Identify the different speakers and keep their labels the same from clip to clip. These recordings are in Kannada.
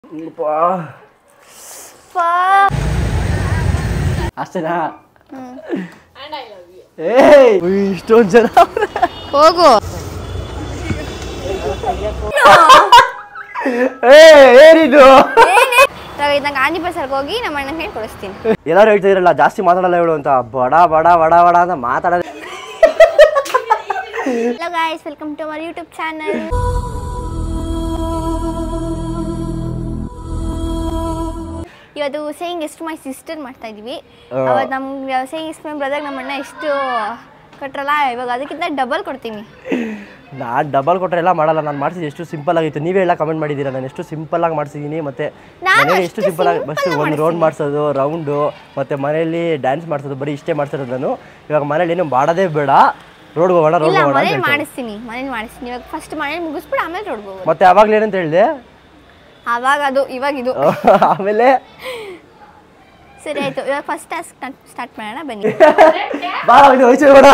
Speaker 1: ಅಷ್ಟೇನಾ ಏಯ್ ಇಷ್ಟೊಂದು ಜನ ಅವ್ರೆ.
Speaker 2: ಹೋಗು
Speaker 1: ಏ ಏನಿದು
Speaker 2: ನಂಗೆ ಆಂಜಿ ಬಸ್ಸರ್ಗೆ ಹೋಗಿ ನಮ್ಮ ಅಣ್ಣನ ಹೇಳಿ ಕೊಡಿಸ್ತೀನಿ
Speaker 1: ಎಲ್ಲರೂ ಹೇಳ್ತಾ ಇರಲ್ಲ ಜಾಸ್ತಿ ಮಾತಾಡಲ್ಲ ಹೇಳು ಅಂತ ಬಡ ಬಡ ಬಡ ಬಡ ಅಂತ ಮಾತಾಡೋದು
Speaker 2: hello guys welcome to our YouTube channel ಇವತ್ತು ಸೇಯಿಂಗ್ ಎಷ್ಟು ಮೈ ಸಿಸ್ಟರ್ ಮಾಡ್ತಾ ಇದೀವಿ
Speaker 1: ಆ.
Speaker 2: ಅವತ್ತು ನಮ್ಗೆ ಸೇಯಿಂಗ್ ಎಷ್ಟು ಮೈ ಬ್ರದರ್ ನಮ್ಮ ಅಣ್ಣ ಎಷ್ಟು ಕೊಟ್ರಲ್ಲ ಇವಾಗ ಅದಕ್ಕಿಂತ ಡಬಲ್ ಕೊಡ್ತೀನಿ
Speaker 1: ನಾನು ಡಬಲ್ ಕೊಟ್ಟರೆ ಎಲ್ಲ ಮಾಡಲ್ಲ ನಾನು ಮಾಡ್ಸಿದ್ದು ಎಷ್ಟು ಸಿಂಪಲ್ ಆಗಿತ್ತು ನೀವೇ ಎಲ್ಲ ಕಮೆಂಟ್ ಮಾಡಿದ್ದೀರಾ ನಾನು ಎಷ್ಟು ಸಿಂಪಲ್ ಆಗಿ ಮಾಡ್ಸಿದ್ದೀನಿ ಮತ್ತೆ
Speaker 2: ನಾನು
Speaker 1: ಮನೇಲಿ ಎಷ್ಟು
Speaker 2: ಅಷ್ಟು
Speaker 1: ಸಿಂಪಲ್ ಆಗಿ
Speaker 2: simple
Speaker 1: ಬಸ್
Speaker 2: ಆಗಿ
Speaker 1: ಒಂದು ರೌಂಡ್ ಮಾಡಿಸೋದು ರೌಂಡು ಮತ್ತೆ ಮನೆಯಲ್ಲಿ ಡ್ಯಾನ್ಸ್ ಮಾಡಿಸೋದು ಬರೀ ಇಷ್ಟೇ ಮಾಡ್ತಿರೋದು ನಾನು ಇವಾಗ ಮನೇಲಿ ಏನು ಮಾಡೋದೇ ಬೇಡ ರೋಡ್ಗೆ ಹೋಗೋಣ ರೋಡ್ಗೆ
Speaker 2: ಇಲ್ಲ
Speaker 1: ಹೋಗೋಣ ಅಂತ
Speaker 2: ಮನೇಲಿ
Speaker 1: ಹೇಳ್ತಾರೆ.
Speaker 2: ಮಾಡಿಸ್ತೀನಿ ಮನೇಲಿ ಮಾಡಿಸ್ತೀನಿ ಇವಾಗ ಫಸ್ಟ್ ಮನೇಲಿ ಮುಗಿಸ್ಬಿಟ್ಟು ಆಮೇಲೆ ನೋಡ್ಬೋದು
Speaker 1: ಮತ್ತೆ ಅವಾಗ್ಲೇ ಏನಂತ ಹೇಳಿದೆ
Speaker 2: ಆವಾಗ ಅದು ಇವಾಗ ಇದು
Speaker 1: ಆಮೇಲೆ
Speaker 2: ಸರಿ ಆಯ್ತು ಇವಾಗ ಫಸ್ಟ್ ಟಾಸ್ಕ್ ಸ್ಟಾರ್ಟ್ ಮಾಡೋಣ ಬನ್ನಿ
Speaker 1: ಬಾಳ ಇದು ಹೋಯ್ತು ಬೇಡ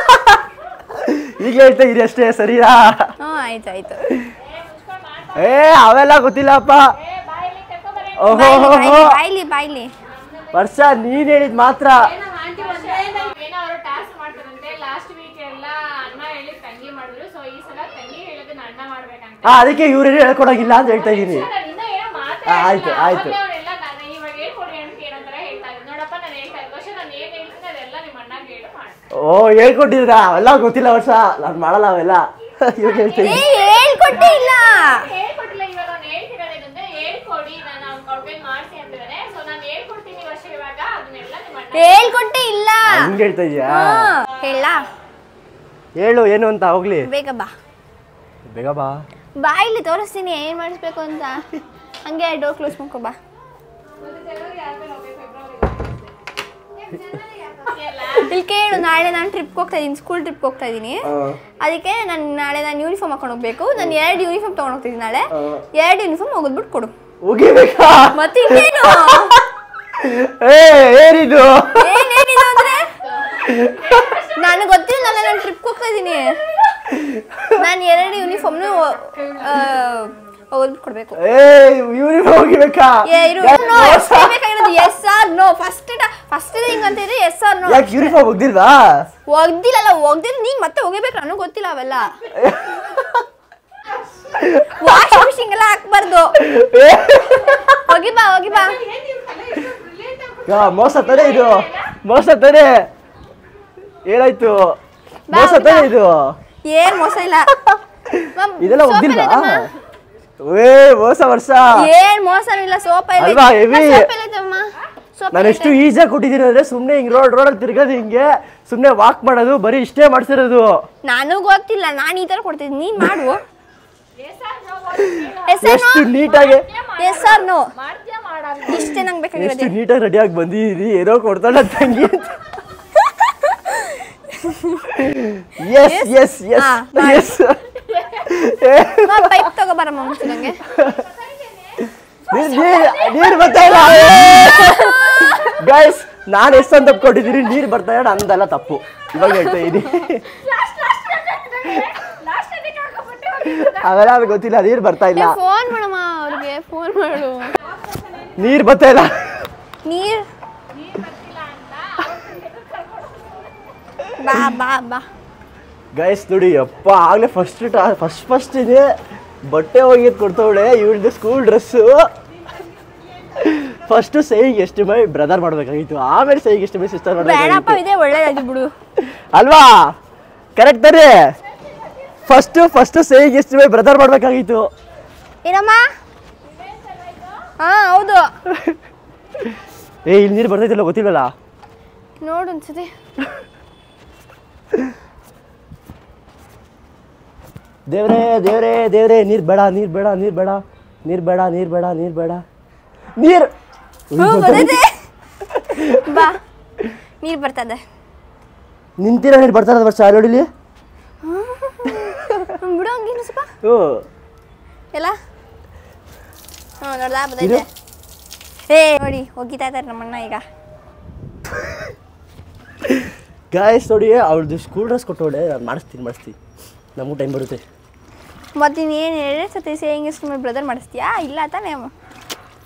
Speaker 1: ಈಗ ಹೇಳ್ತಾ ಇರಿ ಅಷ್ಟೇ ಸರಿಯಾ
Speaker 2: ಹ್ಞೂ ಆಯ್ತು ಆಯ್ತು
Speaker 1: ಏ ಅವೆಲ್ಲ ಗೊತ್ತಿಲ್ಲಪ್ಪ ಓಹೋ
Speaker 2: ಬಾಯ್ಲಿ
Speaker 1: ಹೋ, ಹೋ.
Speaker 2: ಬಾಯ್ಲಿ, ಬಾಯ್ಲಿ ಬಾಯ್ಲಿ
Speaker 1: ವರ್ಷ ನೀನ್ ಹೇಳಿದ್ ಮಾತ್ರ
Speaker 3: ಏನೋ ಅವರು ಟಾಸ್ಕ್ ಮಾಡ್ತಾರಂತೆ ಲಾಸ್ಟ್ ವೀಕ್ ಎಲ್ಲ ಅಣ್ಣ ಹೇಳಿ ತಂಗಿ ಮಾಡಿದ್ರು ಸೊ ಈ ಸಲ ತಂಗಿ ಹೇಳಿದ್ದನ್ನ ಅಣ್ಣ ಮಾಡ್ಬೇಕಂತ
Speaker 1: ಆ, ಅದಕ್ಕೆ ಇವ್ರೇನು ಹೇಳ್ಕೊಡಂಗಿಲ್ಲ ಅಂತ ಹೇಳ್ತಾ ಇದೀನಿ
Speaker 3: ನಾನು ಇನ್ನೂ ಏನೋ
Speaker 1: ಆ, ಆಯ್ತು, ಆಯ್ತು.
Speaker 3: ಅವರೆಲ್ಲ ನಾನು ಇವಾಗ ಹೇಳ್ಕೊಡಿ ಅಂತ ಏನಂತಾರೆ ಹೇಳ್ತಾ ಇದ್ರು ನೋಡಪ್ಪ ನಾನು ಹೇಳ್ತಾ ಇದ್ದೆ ವರ್ಷ ನಾನು ಏನ್ ಹೇಳ್ತೀನಿ ಅದೆಲ್ಲ ನಿಮ್ಮ ಅಣ್ಣಗೆ ಹೇಳು ಮಾಡಿ
Speaker 1: ಓ ಹೇಳ್ಕೊಟ್ಟಿದ್ರ ಅವೆಲ್ಲ ಗೊತ್ತಿಲ್ಲ ವರ್ಷ ನಾನ್ ಮಾಡಲ್ಲ ಅವೆಲ್ಲ ಇವಾಗ ಹೇಳ್ತೀನಿ
Speaker 2: ಏ ಹೇಳ್ಕೊಟ್ಟೇ ಇಲ್ಲ
Speaker 3: ಹೇಳ್ಕೊಟ್ಟಿಲ್ಲ ಇವಾಗ ಅವ್ನು ಹೇಳ್ತಿರೋದೇನಂದ್ರೆ ಹೇಳ್ಕೊಡಿ ನಾನು ಅವ್ನ ಕೊಡ್ಬೇಕು ಮಾಡಿಸಿ ಅಂತಿದ್ದಾನೆ ಸೊ ನಾನು ಹೇಳ್ಕೊಡ್ತೀನಿ ವರ್ಷ ಇವಾಗ ಅದನ್ನೆಲ್ಲ ನಿಮ್ಮ ಅಣ್ಣ
Speaker 2: ಹೇಳ್ಕೊಟ್ಟೇ ಇಲ್ಲ
Speaker 1: ಹಂಗೆ ಹೇಳ್ತಾ ಇದೀಯಾ
Speaker 2: ಹೇಳ
Speaker 1: ಹೇಳು ಏನು ಅಂತ ಹೋಗ್ಲಿ
Speaker 2: ಬೇಗ ಬಾ
Speaker 1: ಬೇಗ ಬಾ
Speaker 2: ಬಾ ಇಲ್ಲಿ ತೋರಿಸ್ತೀನಿ ಏನ್ ಮಾಡಿಸ್ಬೇಕು ಅಂತ ಹಂಗೆ ಡೋರ್ ಕ್ಲೋಸ್ ಮಾಡ್ಕೊ ಬಾ ಇಲ್ಲಿ ಕೇಳು ನಾಳೆ ನಾನು ಟ್ರಿಪ್ಗೆ ಹೋಗ್ತಾ ಇದ್ದೀನಿ ಸ್ಕೂಲ್ ಟ್ರಿಪ್ಗೆ ಹೋಗ್ತಾ ಇದ್ದೀನಿ ಅದಕ್ಕೆ ನಾನು ನಾಳೆ ನಾನು ಯೂನಿಫಾರ್ಮ್ ಹಾಕೊಂಡು ಹೋಗ್ಬೇಕು ನಾನು ಎರಡು ಯೂನಿಫಾರ್ಮ್ ತೊಗೊಂಡು ಹೋಗ್ತಿದ್ದೀನಿ ನಾಳೆ ಎರಡು ಯೂನಿಫಾರ್ಮ್ ಹೋಗೋದ್ಬಿಟ್ಟು ಕೊಡು
Speaker 1: ಹೋಗಿಬೇಕಾ
Speaker 2: ಮತ್ತೆ ಇನ್ನೇನು
Speaker 1: ಏ ಏನಿದು
Speaker 2: ಏನೇನಿದು ಅಂದ್ರೆ ನನಗೆ ಗೊತ್ತಿಲ್ಲ ನಾನು ಟ್ರಿಪ್ಗೆ ಹೋಗ್ತಾ ಇದ್ದೀನಿ ನಾನು ಎರಡು ಯೂನಿಫಾರ್ಮ್ನು ಹೋಗೋದ್ಬಿಟ್ಟು ಕೊಡ್ಬೇಕು
Speaker 1: ಏ ಯೂನಿಫಾರ್ಮ್ ಹೋಗಿಬೇಕಾ
Speaker 2: ಏ ಇರು ನೋ ಬೇಕಾಗಿರೋದು ಎಸ್ ಆರ್ ನೋ ಫಸ್ಟ್ ಫಸ್ಟ್ ಹಿಂಗ್ ಅಂತ ಇದೆ ಎಸ್ ಆರ್ ನೋ
Speaker 1: ಯಾಕೆ ಯೂನಿಫಾರ್ಮ್ ಹೋಗ್ದಿಲ್ವಾ
Speaker 2: ಒಗ್ದಿಲ್ಲಲ್ಲ ಒಗ್ದಿಲ್ಲ ನೀನ್ ಮತ್ತೆ ಹೋಗಬೇಕು ನನಗೆ ಗೊತ್ತಿಲ್ಲ ಅವೆಲ್ಲ ವಾಷಿಂಗ್ ಮಿಷಿನ್ ಎಲ್ಲ ಹಾಕ್ಬಾರ್ದು ಹೋಗಿ ಬಾ ಹೋಗಿ ಬಾ
Speaker 1: ಯಾ, ಮೋಸ ತಾನೇ ಇದು ಮೋಸ ತಾನೇ ಏನಾಯ್ತು
Speaker 2: ಬಾ,
Speaker 1: ಮೋಸ
Speaker 2: ಹೋಗಿ
Speaker 1: ತಾನೇ
Speaker 2: ಬಾ.
Speaker 1: ಇದು
Speaker 2: ಏನ್ ಮೋಸ ಇಲ್ಲ ಮಮ್,
Speaker 1: ಇದೆಲ್ಲ
Speaker 2: soap
Speaker 1: ಒಗ್ದಿಲ್ವಾ
Speaker 2: ಎಲ್ಲ ಐತಮ್ಮ?
Speaker 1: ಏ ಮೋಸ ವರ್ಷ
Speaker 2: ಏನ್ ಮೋಸನೂ ಇಲ್ಲ ಸೋಪ ಇಲ್ಲ
Speaker 1: ಅಲ್ವಾ, heavy?
Speaker 2: ಸೋಪ್ ಎಲ್ಲ ಐತಮ್ಮ ಸೋಪ್
Speaker 1: ನಾನು ಎಷ್ಟು ಈಸಿಯಾಗಿ ಕೊಟ್ಟಿದ್ದೀನಿ ಅಂದ್ರೆ ಸುಮ್ಮನೆ ಹಿಂಗ್ ರೋಡ್ ರೋಡಲ್ಲಿ ತಿರ್ಗೋದು ಹಿಂಗೆ ಸುಮ್ಮನೆ ವಾಕ್ ಮಾಡೋದು ಬರೀ ಇಷ್ಟೇ ಮಾಡ್ಸಿರೋದು
Speaker 2: ನನಗೂ ಗೊತ್ತಿಲ್ಲ ನಾನು ಈ ತರ ಕೊಡ್ತಿದ್ದೀನಿ ನೀನ್ ಮಾಡು
Speaker 1: ಎಷ್ಟು ನೀಟಾಗಿ
Speaker 2: ಎಸ್ ಆರ್ ನೋ
Speaker 3: ಮಾಡ್ತೀಯಾ ಮಾಡಲ್ಲ
Speaker 2: ಇಷ್ಟೇ ನಂಗೆ
Speaker 1: ಎಷ್ಟು
Speaker 2: ಬೇಕಾಗಿರೋದು
Speaker 1: ನೀಟಾಗಿ ರೆಡಿಯಾಗಿ ಬಂದಿದ್ದೀರಿ ಏನೋ ಕೊಡ್ತಾಳ ತಂಗಿ ಎಸ್ ಎಸ್ ಎಸ್
Speaker 2: ಹಾ,
Speaker 1: ಎಸ್
Speaker 2: ಪೈಪ್ ತಗೋಬಾರಮ್ಮ ಮುಂಚೆ ನಂಗೆ
Speaker 1: ನೀರು ಬರ್ತಾ ಇಲ್ಲ ಗೈಸ್ ನಾನು ಎಷ್ಟು ಅಂತ ಕೊಟ್ಟಿದ್ದೀರಿ ನೀರು ಬರ್ತಾ ಇಲ್ಲ ಅಂದಲ್ಲ ತಪ್ಪು ಇವಾಗ ಹೇಳ್ತಾ ಇದ್ದೀನಿ ಅವೆಲ್ಲ ಅದು ಗೊತ್ತಿಲ್ಲ ನೀರು ಬರ್ತಾ ಇಲ್ಲ
Speaker 2: ಫೋನ್ ಮಾಡಮ್ಮ ಅವ್ರಿಗೆ ಫೋನ್ ಮಾಡು
Speaker 1: ನೀರು ಬರ್ತಾ ಇಲ್ಲ
Speaker 2: ನೀರ್ ಬಾ ಬಾ ಬಾ
Speaker 1: ಗೈಸ್ ನೋಡಿ ಅಪ್ಪ ಆಗ್ಲೇ ಫಸ್ಟ್ ಫಸ್ಟ್ ಫಸ್ಟ್ ಇದೆ ಬಟ್ಟೆ ಹೋಗಿದ್ ಕೊಡ್ತವಳೆ ಇವ್ರದ್ದು ಸ್ಕೂಲ್ ಡ್ರೆಸ್ಸು ಫಸ್ಟ್ ಸೈಗೆ ಎಷ್ಟು ಮೈ ಬ್ರದರ್ ಮಾಡ್ಬೇಕಾಗಿತ್ತು ಆಮೇಲೆ ಸೈಗೆ ಎಷ್ಟು ಮೈ ಸಿಸ್ಟರ್
Speaker 2: ಬೇಡಪ್ಪ
Speaker 1: ಮಾಡ್ಬೇಕಾಗಿತ್ತು
Speaker 2: ಇದೆ ಒಳ್ಳೇದಾಗಿ ಬಿಡು
Speaker 1: ಅಲ್ವಾ ಕರೆಕ್ಟ್ ತಾನೇ ಫಸ್ಟ್ ಫಸ್ಟ್ ಸೈಗೆ ಎಷ್ಟು ಮೈ ಬ್ರದರ್ ಮಾಡ್ಬೇಕಾಗಿತ್ತು
Speaker 2: ಏನಮ್ಮ ಹಾ ಹೌದು
Speaker 1: ಏ ಇಲ್ಲಿ ನೀರು ಬರ್ತೈತಿಲ್ಲ ಗೊತ್ತಿಲ್ಲಲ್ಲ
Speaker 2: ನೋಡು ಒಂದ್ಸತಿ
Speaker 1: ದೇವ್ರೇ ದೇವ್ರೇ ದೇವ್ರೇ ನೀರು ಬೇಡ ನೀರು ಬೇಡ ನೀರು ಬೇಡ ನೀರು ಬೇಡ ನೀರು ಬೇಡ ನೀರು ಬೇಡ ನೀರು
Speaker 2: ಹ್ಞೂ ಬರ್ತೈತೆ ಬಾ ನೀರ್ ಬರ್ತದೆ
Speaker 1: ನಿಂತಿರೋ ನೀರು ಬರ್ತಾ ಇರೋದು ವರ್ಷ ನೋಡಿಲಿ
Speaker 2: ಹ್ಮ್, ಬಿಡು ಹಂಗೇನು ಸ್ವಲ್ಪ
Speaker 1: ಹ್ಞೂ
Speaker 2: ಎಲ್ಲ ಹ್ಞೂ ನೋಡ್ದಾ ಬರ್ತೈತೆ ಏ ನೋಡಿ ಹೋಗಿತಾ ಇದ್ದಾರೆ ನಮ್ಮಣ್ಣ ಈಗ
Speaker 1: ಗಾಯಸ್ ನೋಡಿ ಅವ್ಳದ್ದು ಸ್ಕೂಲ್ ಡ್ರೆಸ್ ಕೊಟ್ಟವಳೆ ನಾನು ಮಾಡಿಸ್ತೀನಿ ಮಾಡಿಸ್ತೀನಿ ನಮಗೂ ಟೈಮ್ ಬರುತ್ತೆ
Speaker 2: ಮತ್ತೆ ಇನ್ನೇನು ಎರಡೇ ಸತಿ ಸೇವಿಂಗ್ ಇಷ್ಟು ಬ್ರದರ್ ಮಾಡಿಸ್ತೀಯಾ ಇಲ್ಲ ತಾನೇ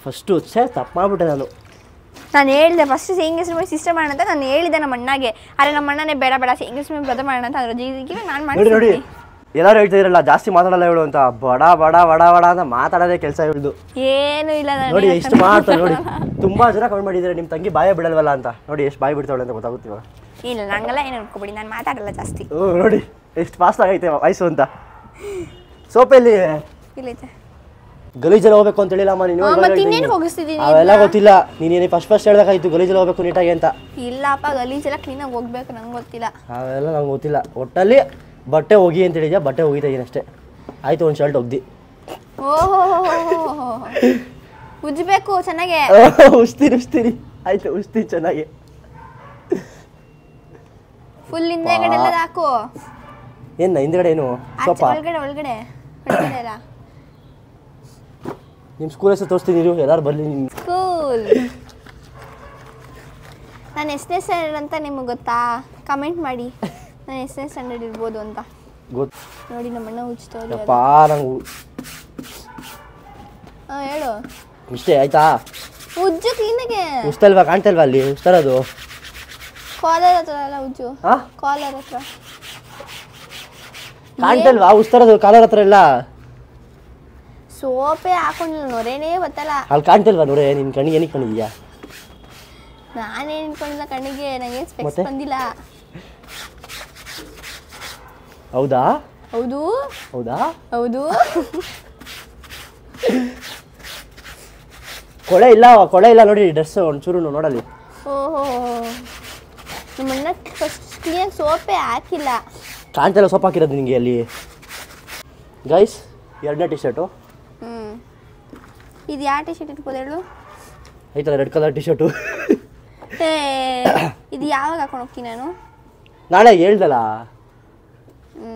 Speaker 1: ಫಸ್ಟು ಛೇ ತಪ್ಪು ಮಾಡ್ಬಿಟ್ಟೆ ನಾನು
Speaker 2: ನಾನು ಹೇಳಿದೆ ಫಸ್ಟ್ ಸೇಂಗ್ ಹೆಸರು ಮೇಲೆ ಸಿಸ್ಟರ್ ಮಾಡೋಣ ಅಂತ ನಾನು ಹೇಳಿದೆ ನಮ್ಮ ಅಣ್ಣಗೆ ಆದರೆ ನಮ್ಮ ಅಣ್ಣನೇ ಬೇಡ ಬೇಡ ಸೇಂಗ್ ಹೆಸರು ಮೇಲೆ ಬ್ರದರ್ ಮಾಡೋಣ ಅಂತ ಅದ್ರ ಜೀವಿಗೆ ನಾನು
Speaker 1: ನೋಡಿ ನೋಡಿ
Speaker 2: ಮಾಡ್ತೀನಿ
Speaker 1: ಎಲ್ಲರೂ ಹೇಳ್ತಾ ಇರಲ್ಲ ಜಾಸ್ತಿ ಮಾತಾಡಲ್ಲ ಹೇಳು ಅಂತ ಬಡ ಬಡ ಬಡ ಬಡ ಅಂತ ಮಾತಾಡೋದೇ ಕೆಲಸ ಹೇಳ್ದು
Speaker 2: ಏನು ಇಲ್ಲ ನಾನು
Speaker 1: ನೋಡಿ ಎಷ್ಟು ಮಾಡ್ತಾರೆ ನೋಡಿ ತುಂಬಾ ಜನ ಕಮೆಂಟ್ ಮಾಡಿದ್ದಾರೆ ನಿಮ್ಮ ತಂಗಿ ಬಾಯೇ ಬಿಡಲ್ವಲ್ಲ ಅಂತ ನೋಡಿ ಎಷ್ಟು ಬಾಯಿ ಬಿಡ್ತಾವಳೆ ಅಂತ ಗೊತ್ತಾಗುತ್ತೆ ಇವಾಗ
Speaker 2: ಇಲ್ಲ ನಂಗೆಲ್ಲ ಏನು ಅನ್ಕೋಬೇಡಿ ನಾನು ಮಾತಾಡಲ್ಲ ಜಾಸ್ತಿ
Speaker 1: ಹ್ಞೂ ನೋಡಿ ಎಷ್ಟು ಫಾಸ್ಟ್ ಆಗೈತೆ ವಯಸ್ಸು ಅಂತ ಸೋಪೆಲ್ಲಿ
Speaker 2: ಇಲ್ಲೈತೆ
Speaker 1: ಗಲೀಜಲ್ಲಿ ಹೋಗ್ಬೇಕು ಅಂತ ಹೇಳಿಲ್ಲಮ್ಮ ನೀನು
Speaker 2: ಹಾ,
Speaker 1: ಇವಾಗ
Speaker 2: ಮತ್ತೆ
Speaker 1: ಹೇಳ್ತೀನಿ.
Speaker 2: ಇನ್ನೇನು ಹೋಗಿಸ್ತಿದ್ದೀನಿ
Speaker 1: ಅವೆಲ್ಲ ಗೊತ್ತಿಲ್ಲ ನೀನೇನು ಫಸ್ಟ್ ಫಸ್ಟ್ ಹೇಳ್ಬೇಕಾಯ್ತು ಗಲೀಜಲ್ಲಿ ಹೋಗ್ಬೇಕು ನೀಟಾಗಿ ಅಂತ
Speaker 2: ಇಲ್ಲಪ್ಪ ಗಲೀಜೆಲ್ಲ ಕ್ಲೀನಾಗಿ ಹೋಗ್ಬೇಕು ನಂಗೆ ಗೊತ್ತಿಲ್ಲ
Speaker 1: ಅವೆಲ್ಲ ನಂಗೆ ಗೊತ್ತಿಲ್ಲ ಒಟ್ಟಲ್ಲಿ ಬಟ್ಟೆ ಹೋಗಿ ಅಂತ ಹೇಳಿದ್ಯಾ ಬಟ್ಟೆ ಹೋಗಿತಾ ಇದೀನಿ ಅಷ್ಟೇ ಆಯ್ತು ಒಂದು ಶರ್ಟ್ ಒಗ್ದಿ
Speaker 2: ಓಹೋ ಉಜ್ಬೇಕು ಚೆನ್ನಾಗೆ
Speaker 1: ಉಸ್ತೀನಿ ಉಸ್ತೀನಿ ಆಯ್ತು ಉಸ್ತೀನಿ ಚೆನ್ನಾಗಿ
Speaker 2: ಫುಲ್ ಹಿಂದೆಗಡೆ ಎಲ್ಲ ಹಾಕು
Speaker 1: ಏನು ಹಿಂದ್ಗಡೆ ಏನು
Speaker 2: ಆಚೆ
Speaker 1: ಸೊಪ್ಪ
Speaker 2: ಒಳಗಡೆ ಒಳಗಡೆ ಒಳಗಡೆ ಎಲ್ಲ
Speaker 1: ನಿಮ್ಮ ಸ್ಕೂಲ್ ಹೆಸರು ತೋರಿಸ್ತೀನಿ ನೀವು ಎಲ್ಲರೂ ಬರಲಿ ನಿಮ್ಮ
Speaker 2: ಕೂಲ್ ನಾನು ಎಷ್ಟನೇ ಸ್ಟ್ಯಾಂಡರ್ಡ್ ಅಂತ ನಿಮಗೆ ಗೊತ್ತಾ ಕಮೆಂಟ್ ಮಾಡಿ ನಾನು ಎಷ್ಟನೇ ಸ್ಟ್ಯಾಂಡರ್ಡ್ ಇರ್ಬೋದು ಅಂತ
Speaker 1: ಗೊತ್ತು
Speaker 2: ನೋಡಿ ನಮ್ಮಣ್ಣ ಉಜ್ತವ್ರಿ
Speaker 1: ಯಪ್ಪ ನಂಗೆ
Speaker 2: ಹಾಂ ಹೇಳು
Speaker 1: ಇಷ್ಟೇ ಆಯ್ತಾ
Speaker 2: ಉಜ್ಜು ಕ್ಲೀನಾಗೆ
Speaker 1: ಉಸ್ತಲ್ವಾ ಕಾಣ್ತಲ್ವಾ ಅಲ್ಲಿ ಉಸ್ತರೋದು
Speaker 2: ಕಾಲರ್ ಹತ್ರ ಎಲ್ಲ ಉಜ್ಜು
Speaker 1: ಹಾಂ
Speaker 2: ಕಾಲರ್ ಹತ್ರ
Speaker 1: ಕಾಣ್ತಲ್ವಾ ಉಸ್ತರೋದು ಕಾಲರ್ ಹತ್ರ ಎಲ್ಲ
Speaker 2: ಸೋಪೆ ಹಾಕೊಂಡಿಲ್ಲ ನೊರೇನೇ ಗೊತ್ತಲ್ಲ
Speaker 1: ಅಲ್ಲಿ ಕಾಣ್ತಲ್ವಾ ನೋಡೇ ನಿನ್ನ ಕಣ್ಣಿಗೆ ಏನಕ್ಕೆ ಕಣ್ಣಿದ್ಯಾ
Speaker 2: ನಾನೇನು ಇಟ್ಕೊಂಡಿಲ್ಲ ಕಣ್ಣಿಗೆ ನನಗೆ ಸ್ಪೆಕ್ಸ್
Speaker 1: ಮತ್ತೆ?
Speaker 2: ಬಂದಿಲ್ಲ
Speaker 1: ಹೌದಾ
Speaker 2: ಹೌದು
Speaker 1: ಹೌದಾ
Speaker 2: ಹೌದು
Speaker 1: ಕೊಳೆ ಇಲ್ಲ ಕೊಳೆ ಇಲ್ಲ ನೋಡಿ ಡ್ರೆಸ್ ಒಂಚೂರು ನೋಡಲಿ
Speaker 2: ಓಹೋ ನಿಮ್ಮಣ್ಣ ಫಸ್ಟ್ ಕ್ಲೀನಾಗಿ ಸೋಪೆ ಹಾಕಿಲ್ಲ
Speaker 1: ಕಾಣ್ತಲ್ಲ ಸೊಪ್ಪು ಹಾಕಿರೋದು ನಿನಗೆ ಅಲ್ಲಿ ಗೈಸ್ ಎರಡನೇ ಟಿ ಶರ್ಟು
Speaker 2: ಹ್ಞೂ ಇದು ಯಾವ ಟಿ ಶರ್ಟ್ ಇಟ್ಬೋದು ಹೇಳು
Speaker 1: ಐತಲ್ಲ ರೆಡ್ ಕಲರ್ ಟಿ ಶರ್ಟು
Speaker 2: ಏ ಇದು ಯಾವಾಗ ಹಾಕೊಂಡು ಹೋಗ್ತೀನಿ ನಾನು
Speaker 1: ನಾಳೆ ಹೇಳ್ದಲ್ಲ
Speaker 2: ಹ್ಞೂ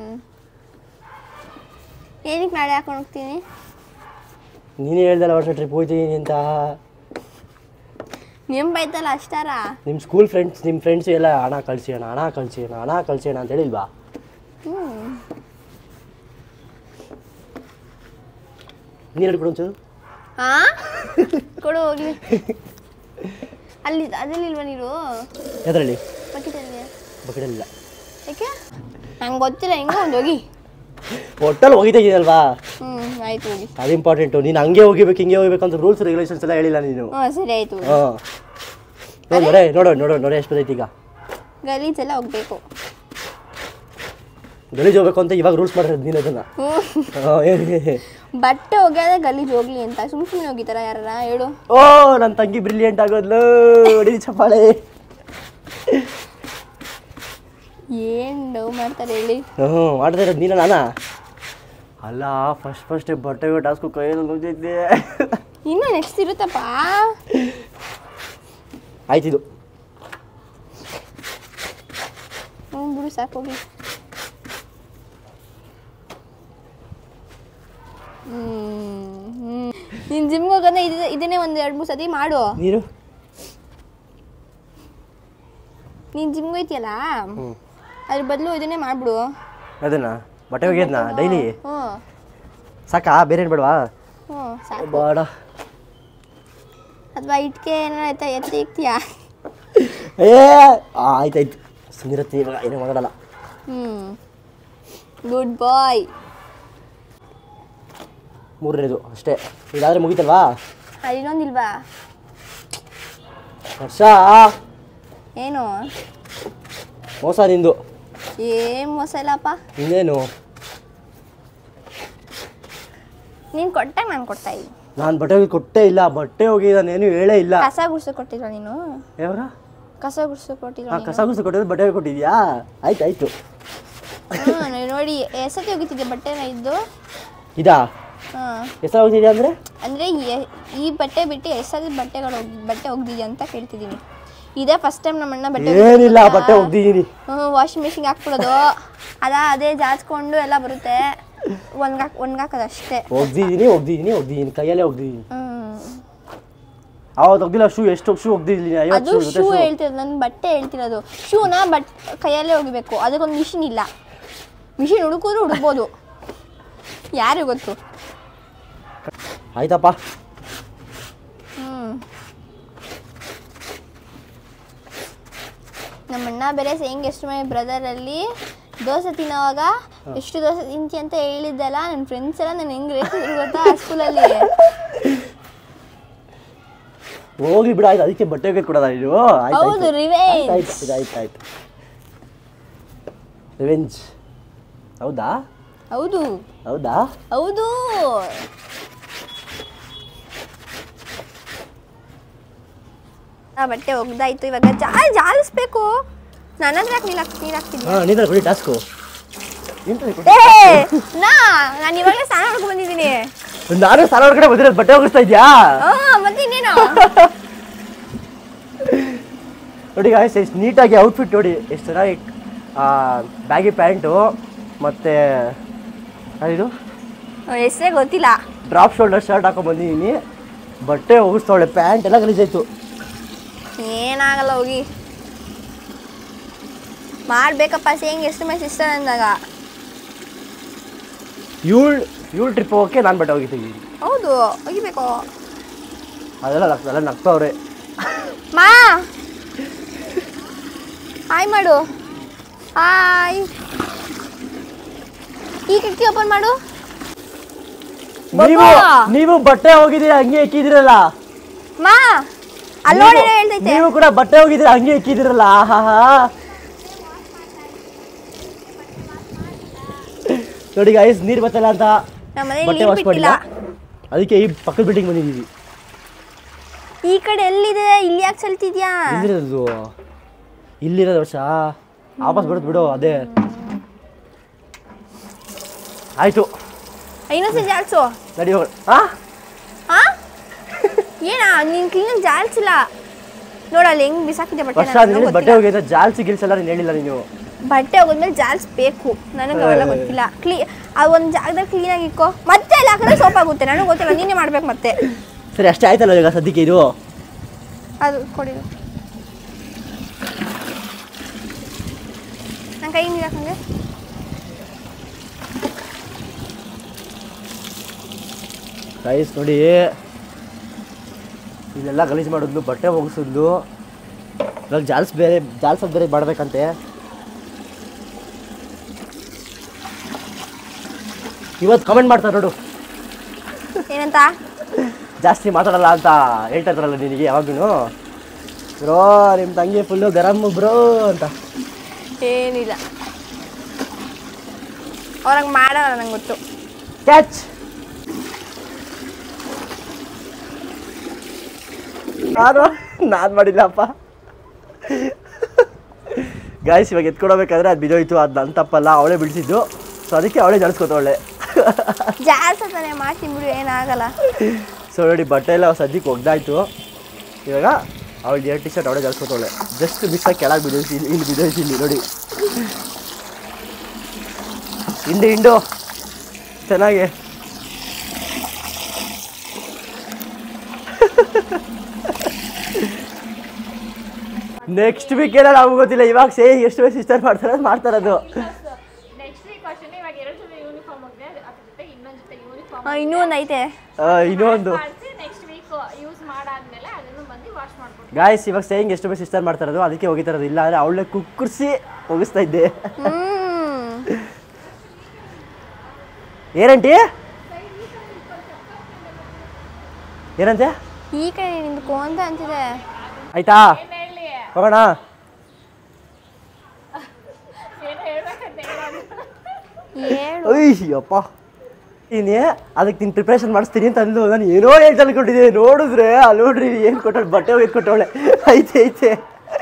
Speaker 2: ಏನಕ್ಕೆ ನಾಳೆ ಹಾಕೊಂಡು ಹೋಗ್ತೀನಿ
Speaker 1: ನೀನೇ ಹೇಳ್ದಲ್ಲ ವರ್ಷ ಟ್ರಿಪ್ ಹೋಗ್ತೀನಿ ಅಂತ
Speaker 2: ನೆಂಬೈತಲ್ಲ ಅಷ್ಟಾರ
Speaker 1: ನಿಮ್ಮ ಸ್ಕೂಲ್ ಫ್ರೆಂಡ್ಸ್ ನಿಮ್ಮ ಫ್ರೆಂಡ್ಸ್ ಎಲ್ಲ ಹಣ ಕಳಿಸಿ ಅಣ್ಣ ಹಣ ಕಳಿಸಿ ಅಣ್ಣ ಹಣ ಕಳಿಸಿ ಅಣ್ಣ ಅಂತ ಹೇಳಿಲ್ವಾ
Speaker 2: ಹ್ಞೂ
Speaker 1: ನೀರು ಹಿಡ್ಕೊಡು ಒಂಚೂರು
Speaker 2: ಹಾಂ ಕೊಡು ಹೋಗ್ಲಿ ಅಲ್ಲಿ ಅದರಲ್ಲಿಲ್ವಾ ನೀರು
Speaker 1: ಎದರಲ್ಲಿ
Speaker 2: ಬಕೆಟಲ್ಲಿ
Speaker 1: ಬಕೆಟಲ್ಲಿಲ್ಲ
Speaker 2: ಯಾಕೆ ನಂಗೆ ಗೊತ್ತಿಲ್ಲ ಹೆಂಗೋ ಒಂದು ಹೋಗಿ
Speaker 1: ಒಟ್ಟಲ್ಲಿ ಹೋಗಿತಾ ಇದೆಯಲ್ವಾ
Speaker 2: ಹ್ಞೂ ಆಯ್ತು ಹೋಗಿ
Speaker 1: ಅದು ಇಂಪಾರ್ಟೆಂಟು ನೀನು ಹಂಗೆ ಹೋಗಿಬೇಕು ಹಿಂಗೆ ಹೋಗ್ಬೇಕು ಅಂತ ರೂಲ್ಸ್ ರೆಗ್ಯುಲೇಷನ್ಸ್ ಎಲ್ಲ ಹೇಳಿಲ್ಲ ನೀನು
Speaker 2: ಹ್ಞೂ ಸರಿ ಆಯ್ತು ಹೋಗಿ
Speaker 1: ಹಾಂ ನೋಡು ನೋಡೇ ನೋಡು ನೋಡು ನೋಡು ಎಷ್ಟು ಬರ್ತೈತಿ ಈಗ
Speaker 2: ಗಲೀಜೆಲ್ಲ ಹೋಗ್ಬೇಕು
Speaker 1: ಗಲೀಜ್ ಹೋಗ್ಬೇಕು ಅಂತ ಇವಾಗ ರೂಲ್ಸ್ ಮಾಡಿರೋದು ನೀನು ಅದನ್ನ
Speaker 2: ಹ್ಞೂ
Speaker 1: ಹಾಂ, ಏನ್- ಏನ್-
Speaker 2: ಬಟ್ಟೆ ಒಗ್ಯಾದ ಗಲೀಜು ಹೋಗ್ಲಿ ಅಂತ ಸುಮ್ ಸುಮ್ಮನೆ ಹೋಗಿತಾರ ಯಾರ ಹೇಳು
Speaker 1: ಓ ನನ್ನ ತಂಗಿ ಬ್ರಿಲಿಯಂಟ್ ಆಗೋದ್ಲು ಹೊಡಿ ಚಪ್ಪಾಳೆ
Speaker 2: ಏನು ಡವ್ ಮಾಡ್ತಾರೆ ಹೇಳಿ
Speaker 1: ಹ್ಞೂ ಮಾಡ್ತಾ ಇರೋದು ನೀನ ನಾನಾ ಅಲ್ಲ ಫಸ್ಟ್ ಫಸ್ಟ್ ಬಟ್ಟೆ ಟಾಸ್ಕು ಕೈಯಲ್ಲಿ ಹೋಗ್ತೈತೆ
Speaker 2: ಇನ್ನೂ ನೆಕ್ಸ್ಟ್ ಇರುತ್ತಪ್ಪ
Speaker 1: ಆಯ್ತಿದು
Speaker 2: ಹ್ಞೂ ಬಿಡು ಸಾಕು ಹೋಗಿ ಹ್ಞೂ ನೀನು ಜಿಮ್ಗೆ ಹೋಗೋದ್ರೆ ಇದು ಇದನ್ನೇ ಒಂದು ಎರಡು ಮೂರು ಸತಿ ಮಾಡು
Speaker 1: ನೀರು
Speaker 2: ನೀನು ಜಿಮ್ಗೆ ಹೋಯ್ತಿಯಲ್ಲ
Speaker 1: ಹ್ಞೂ
Speaker 2: ಅದ್ರ ಬದಲು ಇದನ್ನೇ ಮಾಡ್ಬಿಡು
Speaker 1: ಅದನ್ನ ಬಟ್ಟೆ ಒಗೆಯೋದ್ನ ಡೈಲಿ
Speaker 2: ಹ್ಞೂ
Speaker 1: ಸಾಕಾ ಬೇರೆ ಏನು ಬೇಡವಾ
Speaker 2: ಹ್ಞೂ ಸಾಕು
Speaker 1: ಬೇಡ
Speaker 2: ಅಥವಾ ಇಟ್ಕೆ ಏನಾರ ಆಯ್ತಾ ಎತ್ತಿ ಇಕ್ತೀಯಾ
Speaker 1: ಏ ಆಯ್ತಾಯ್ತು ಸುಂದಿರತ್ತಿ ಇವಾಗ ಏನೂ ಮಾತಾಡಲ್ಲ
Speaker 2: ಹ್ಞೂ ಗುಡ್ ಬಾಯ್
Speaker 1: ಮೂರನೇದು ಅಷ್ಟೇ ಇದಾದರೆ ಮುಗೀತಲ್ವಾ
Speaker 2: ಅದು ಇನ್ನೊಂದಿಲ್ವಾ
Speaker 1: ವರ್ಷ
Speaker 2: ಏನು
Speaker 1: ಮೋಸ ನಿಂದು
Speaker 2: ಏನು ಮೋಸ ಇಲ್ಲಪ್ಪ
Speaker 1: ಇನ್ನೇನು
Speaker 2: ನೀನು ಕೊಟ್ಟಾಗ ನಾನು ಕೊಡ್ತಾ ಇದ್ದೀನಿ
Speaker 1: ನಾನು ಬಟ್ಟೆ ಒಗಿ ಕೊಟ್ಟೇ ಇಲ್ಲ ಬಟ್ಟೆ ಹೋಗಿ ನಾನೇನು ಹೇಳೇ ಇಲ್ಲ
Speaker 2: ಕಸ ಗುಡ್ಸು ಕೊಟ್ಟಿಲ್ವಾ ನೀನು
Speaker 1: ಯಾವಾಗ
Speaker 2: ಕಸ ಗುಡ್ಸು ಕೊಟ್ಟಿಲ್ವಾ
Speaker 1: ಹಾಂ ಕಸ ಗುಸ ಕೊಟ್ಟಿದ್ದು ಬಟ್ಟೆ ಒಗಿ ಕೊಟ್ಟಿದ್ಯಾ ಆಯ್ತು ಆಯ್ತು
Speaker 2: ಹ್ಞೂ ನೋಡಿ ಎಸತಿ ಹೋಗಿತ್ತಿದ್ದೆ ಬಟ್ಟೆನ ಇದ್ದು
Speaker 1: ಇದಾ
Speaker 2: ಹಾಂ
Speaker 1: ಹೆಸರು ಹೋಗ್ತಿದ್ಯಾ ಅಂದರೆ
Speaker 2: ಅಂದರೆ ಈ ಬಟ್ಟೆ ಬಿಟ್ಟು ಎಷ್ಟೊಂದು ಬಟ್ಟೆಗಳು ಒಗ್- ಬಟ್ಟೆ ಒಗ್ದಿದ್ಯಾ ಅಂತ ಕೇಳ್ತಿದ್ದೀನಿ ಇದೇ ಫಸ್ಟ್ ಟೈಮ್ ನಮ್ಮ ಅಣ್ಣ ಬಟ್ಟೆ
Speaker 1: ಏನಿಲ್ಲ ಬಟ್ಟೆ ಒಗ್ದಿದ್ದೀನಿ
Speaker 2: ಹ್ಞೂ ವಾಷಿಂಗ್ ಮಿಷಿನ್ಗೆ ಹಾಕ್ಬಿಡೋದು ಅದ ಅದೇ ಜಾಚ್ಕೊಂಡು ಎಲ್ಲ ಬರುತ್ತೆ ಒಣ್ಗಾಕ್ ಒಣ್ಗಾಕೋದು ಅಷ್ಟೇ
Speaker 1: ಒಗ್ದಿದ್ದೀನಿ ಒಗ್ದಿದ್ದೀನಿ ಒಗ್ದಿದ್ದೀನಿ ಕೈಯಲ್ಲೇ ಒಗ್ದಿದ್ದೀನಿ
Speaker 2: ಹ್ಞೂ
Speaker 1: ಆವತ್ತು ಒಗ್ದಿಲ್ಲ ಶೂ ಎಷ್ಟು ಶೂ ಒಗ್ದಿದ್ದೀನಿ
Speaker 2: ಅದು
Speaker 1: ಐವತ್ತು ಶೂ
Speaker 2: ಶೂ ಹೇಳ್ತಿರೋದು ನನ್ನ ಬಟ್ಟೆ ಹೇಳ್ತಿರೋದು ಶೂನ ಬಟ್ ಕೈಯಲ್ಲೇ ಹೋಗಬೇಕು ಅದಕ್ಕೊಂದು ಮಿಷಿನ್ ಇಲ್ಲ ಮಿಷಿನ್ ಹುಡುಕಿದ್ರು ಹುಡುಕ್ಬೋದು ಯಾರಿಗೆ ಗೊತ್ತು
Speaker 1: ಆಯ್ತಪ್ಪ
Speaker 2: ನಮ್ಮ ಅಣ್ಣ ಬೇರೆ ಸೇಯಿಂಗ್ ಎಷ್ಟು ಮೈ ಬ್ರದರಲ್ಲಿ ದೋಸೆ ತಿನ್ನೋವಾಗ ಎಷ್ಟು ದೋಸೆ ತಿಂತಿ ಅಂತ ಹೇಳಿದ್ದಲ್ಲ ನನ್ನ ಫ್ರೆಂಡ್ಸ್ ಎಲ್ಲ ನಾನು ಹೆಂಗ್ ರೇಟಿದ್ರು ಗೊತ್ತಾ ಸ್ಕೂಲಲ್ಲಿ
Speaker 1: ಹೋಗ್ಲಿ ಬಿಡ ಆಯ್ತು ಅದಕ್ಕೆ ಬಟ್ಟೆ ಬೇಕು ಕೊಡೋದ ನೀನು ಆಯ್ತು
Speaker 2: ಹೌದು ರಿವೆಂಜ್
Speaker 1: ಆಯ್ತು ಆಯ್ತು ಆಯ್ತು ರಿವೆಂಜ್ ಹೌದಾ
Speaker 2: ಹೌದು
Speaker 1: ಹೌದಾ
Speaker 2: ಹೌದು ಆ ಬಟ್ಟೆ ಒಗ್ದಾಯ್ತು ಇವಾಗ ಜಾಲ್ ಜಾಲಿಸ್ಬೇಕು ನನ್ನ ಹತ್ರ ಯಾಕೆ ನೀರು ಹಾಕ್ ನೀರು ಹಾಕ್ತಿದ್ಯಾ
Speaker 1: ಹಾಂ ನೀನು ಕೊಡಿ ಟಾಸ್ಕು
Speaker 2: ಏ ನಾ ನಾನು ಇವಾಗಲೇ ಸ್ನಾನ ಮಾಡ್ಕೊಂಡು ಬಂದಿದ್ದೀನಿ
Speaker 1: ನಾನು ಸಾಲ ಹೊರಗಡೆ ಬಂದಿರೋದು ಬಟ್ಟೆ ಹೋಗಿಸ್ತಾ ಇದೆಯಾ
Speaker 2: ಹಾ ಮತ್ತೆ ಇನ್ನೇನು
Speaker 1: ನೋಡಿ ಗಾಯ್ಸ್ ಎಷ್ಟು ನೀಟಾಗಿ ಔಟ್ಫಿಟ್ ನೋಡಿ ಎಷ್ಟು ಚೆನ್ನಾಗಿ ಬ್ಯಾಗಿ ಪ್ಯಾಂಟು ಮತ್ತು ಇದು
Speaker 2: ಹೆಸರೇ ಗೊತ್ತಿಲ್ಲ
Speaker 1: ಡ್ರಾಪ್ ಶೋಲ್ಡರ್ ಶರ್ಟ್ ಹಾಕೊಂಡ್ ಬಂದಿದ್ದೀನಿ ಬಟ್ಟೆ ಹೋಗಿಸ್ತಾವಳೆ ಪ್ಯಾಂಟ್ ಎಲ್ಲ ಗಲೀಜಾಯ್ತು
Speaker 2: ಏನಾಗಲ್ಲ ಹೋಗಿ ಮಾಡ್ಬೇಕಪ್ಪ ಸೇಂಗ್ ಎಷ್ಟು ಮೈ ಸಿಸ್ಟರ್ ಅಂದಾಗ
Speaker 1: ಇವಳು ಇವಳು ಟ್ರಿಪ್ ಹೋಗೋಕ್ಕೆ ನಾನು ಬಟ್ಟೆ ಹೋಗಿದ್ದೀನಿ
Speaker 2: ಹೌದು ಒಗಿಬೇಕು
Speaker 1: ಅದೆಲ್ಲ ನಗ್ ಎಲ್ಲ ನಗ್ತಾವ್ರೆ
Speaker 2: ಮಾ ಹಾಯ್ ಮಾಡು ಹಾಯ್ ಈ ಕಿಟಕಿ ಓಪನ್ ಮಾಡು
Speaker 1: ನೀವು
Speaker 2: ಬಬ್ಬಾ!
Speaker 1: ನೀವು ಬಟ್ಟೆ ಹೋಗಿದ್ದೀರಾ ಹಂಗೆ ಇಕ್ಕಿದಿರಲ್ಲ
Speaker 2: ಮಾ ಅಲ್ಲಿ ನೋಡಿ ಹೇಳ್ತೈತೆ
Speaker 1: ನೀವು ಕೂಡ ಬಟ್ಟೆ ಹೋಗಿದ್ದೀರಾ ಹಂಗೆ ಇಕ್ಕಿದಿರಲ್ಲ ಆಹಾ ನೋಡಿ ಗಾಯ್ಸ್ ನೀರು ಬತ್ತಲ್ಲ ಅಂತ
Speaker 2: ನಮ್ಮ ಮನೇಲಿ
Speaker 1: ಬಟ್ಟೆ
Speaker 2: ನೀರು
Speaker 1: ವಾಶ್ ಮಾಡಿಲ್ಲ
Speaker 2: ಬಿಟ್ಟಿಲ್ಲ
Speaker 1: ಅದಕ್ಕೆ ಈ ಪಕ್ಕದ ಬಿಲ್ಡಿಂಗ್ ಬಂದಿದ್ದೀವಿ
Speaker 2: ಈ ಕಡೆ ಎಲ್ಲಿದೆ ಇಲ್ಲಿ ಯಾಕೆ ಸಲ್ತಿದ್ಯಾ
Speaker 1: ಇಲ್ಲಿರೋದು ಇಲ್ಲಿರೋದು ವರ್ಷ ವಾಪಸ್ ಬರೋದು ಬಿಡು ಅದೇ ಆಯ್ತು
Speaker 2: ಇನ್ನೊಂದ್ಸತಿ ಜಾಡ್ಸು
Speaker 1: ನಡಿ ಹೋಗೋಣ ಹಾ
Speaker 2: ಹಾ ಏನ ನೀನ್ ಕ್ಲೀನಾಗಿ ಜಾಡ್ಸಿಲ್ಲ ನೋಡಲ್ಲಿ ಹೆಂಗ್ ಬಿಸಾಕಿದ್ದೆ ಬಟ್ಟೆ
Speaker 1: ವರ್ಷ ನೀನು ಬಟ್ಟೆ ಹೋಗಿದ್ರೆ ಜಾಲ್ಸಿ ಗಿಲ್ಸ್ ಎಲ್ಲ ನೀನು ಹೇಳಿಲ್ಲ ನೀನು
Speaker 2: ಬಟ್ಟೆ ಹೋಗೋದ್ಮೇಲೆ ಜಾಲ್ಸ್ಬೇಕು ನನಗೆ ಅವೆಲ್ಲ ಗೊತ್ತಿಲ್ಲ ಕ್ಲೀ ಆ ಒಂದು ಜಾಗದಲ್ಲಿ ಕ್ಲೀನಾಗಿ ಇಕ್ಕೋ ಮತ್ತೆ ಅಲ್ಲಿ ಹಾಕಿದ್ರೆ ಸೋಪ್ ಆಗುತ್ತೆ ನನಗೆ ಗೊತ್ತಿಲ್ಲ ನೀನೇ ಮಾಡ್ಬೇಕು ಮತ್ತೆ
Speaker 1: ಸರಿ ಅಷ್ಟೇ ಆಯ್ತಲ್ಲ ಈಗ ಸದ್ಯಕ್ಕೆ ಇದು
Speaker 2: ಅದು ಕೊಡಿ ನನ್ನ ಕೈ ನೀರು ಹಾಕಂಗೆ
Speaker 1: ರೈಸ್ ನೋಡಿ ಇಲ್ಲೆಲ್ಲ ಗಲೀಜು ಮಾಡೋದು ಬಟ್ಟೆ ಒಗಿಸೋದು ಇವಾಗ ಜಾಲ್ಸ್ ಬೇರೆ ಜಾಲ್ಸೋದು ಬೇರೆ ಮಾಡಬೇಕಂತೆ ಇವತ್ತು ಕಮೆಂಟ್ ಮಾಡ್ತಾರೆ ನೋಡು
Speaker 2: ಏನಂತ
Speaker 1: ಜಾಸ್ತಿ ಮಾತಾಡಲ್ಲ ಅಂತ ಹೇಳ್ತಾ ಇರ್ತಾರಲ್ಲ ನಿನಗೆ ಯಾವಾಗೂ ಬ್ರೋ ನಿಮ್ಮ ತಂಗಿ ಫುಲ್ಲು ಗರಂ ಬ್ರೋ ಅಂತ
Speaker 2: ಏನಿಲ್ಲ ಅವ್ರಂಗೆ ಮಾಡಲ್ಲ ನಂಗೆ ಗೊತ್ತು
Speaker 1: ಕ್ಯಾಚ್ ನಾನು ನಾನು ಮಾಡಿಲ್ಲಪ್ಪ ಗಾಯ್ಸ್ ಇವಾಗ ಎತ್ಕೊಡಬೇಕಾದ್ರೆ ಅದು ಬಿದ್ದೋಯ್ತು ಅದು ನನ್ನ ತಪ್ಪಲ್ಲ ಅವಳೇ ಬಿಡಿಸಿದ್ದು ಸೊ ಅದಕ್ಕೆ ಅವಳೇ ಜಡಿಸ್ಕೊತವಳೆ
Speaker 2: ಜಾಸ್ತಿ ಮಾಡ್ತೀನಿ ಬಿಡು ಏನಾಗಲ್ಲ
Speaker 1: ಸೊ ನೋಡಿ ಬಟ್ಟೆ ಎಲ್ಲ ಸದ್ಯಕ್ಕೆ ಒಗ್ದಾಯ್ತು ಇವಾಗ ಅವಳು ಎರಡು ಟಿ ಶರ್ಟ್ ಅವಳೇ ಜಡಿಸ್ಕೊತವಳೆ ಜಸ್ಟ್ ಮಿಸ್ಸಾಗಿ ಕೆಳಗೆ ಬಿದ್ದೋಯ್ತು ಇಲ್ಲಿ ಇಲ್ಲಿ ಬಿದ್ದೋಯ್ತು ಇಲ್ಲಿ ನೋಡಿ ಹಿಂಡು ಹಿಂಡು ಚೆನ್ನಾಗಿ ನೆಕ್ಸ್ಟ್ ವೀಕ್ ಏನೋ ನಮ್ಗೆ ಗೊತ್ತಿಲ್ಲ ಇವಾಗ ಸೇ ಎಷ್ಟು ಸಿಸ್ಟರ್ ಮಾಡ್ತಾರೆ ಅದು ಮಾಡ್ತಾರದು
Speaker 3: ನೆಕ್ಸ್ಟ್ ವೀಕ್ ಅಷ್ಟೇ ಇವಾಗ ಎರಡು ಜೊತೆ ಯೂನಿಫಾರ್ಮ್ ಹೋಗಿದೆ ಅದ್ರ ಜೊತೆ ಇನ್ನೊಂದು ಜೊತೆ ಯೂನಿಫಾರ್ಮ್
Speaker 2: ಆ, ಇನ್ನೂ ಒಂದು ಐತೆ
Speaker 1: ಆ, ಇನ್ನೊಂದು
Speaker 3: ಮಾಡಿಸಿ ನೆಕ್ಸ್ಟ್ ವೀಕ್ ಯೂಸ್ ಮಾಡಾದ್ಮೇಲೆ ಅದನ್ನು ಬಂದು ವಾಶ್ ಮಾಡ್ಕೊಡ್ತೀವಿ
Speaker 1: ಗಾಯ್ಸ್ ಇವಾಗ ಸೇಯಿಂಗ್ ಎಷ್ಟು ಸಿಸ್ಟರ್ ಮಾಡ್ತಾರದು ಅದಕ್ಕೆ ಹೋಗಿತಾ ಇರೋದು ಇಲ್ಲ ಅಂದರೆ ಅವಳೇ ಕುಕ್ಕರ್ಸಿ ಹೋಗಿಸ್ತಾ ಇದ್ದೆ
Speaker 2: ಹ್ಮ್
Speaker 1: ಏನಂಟಿ ಏನಂತೆ
Speaker 2: ಈ ಕಡೆ ನಿಂತ್ಕೋ ಅಂತ ಅಂತಿದೆ
Speaker 1: ಆಯ್ತಾ
Speaker 3: ಏನು ಹೇಳಿ
Speaker 1: ಹೋಗೋಣ
Speaker 3: ಏನು ಹೇಳ್ಬೇಕಂತ ಹೇಳೋದು
Speaker 2: ಹೇಳು
Speaker 1: ಅಯ್ಯಪ್ಪ ನೀನೇ ಅದಕ್ಕೆ ನೀನು ಪ್ರಿಪ್ರೇಷನ್ ಮಾಡಿಸ್ತೀನಿ ಅಂತ ಅಂದು ನಾನು ಏನೋ ಹೇಳ್ತಾ ಅನ್ಕೊಂಡಿದ್ದೆ ನೋಡಿದ್ರೆ ಅಲ್ಲಿ ನೋಡ್ರಿ ಏನು ಕೊಟ್ಟವಳೆ ಬಟ್ಟೆ ಹೋಗಿ ಕೊಟ್ಟವಳೆ ಐತೆ ಐತೆ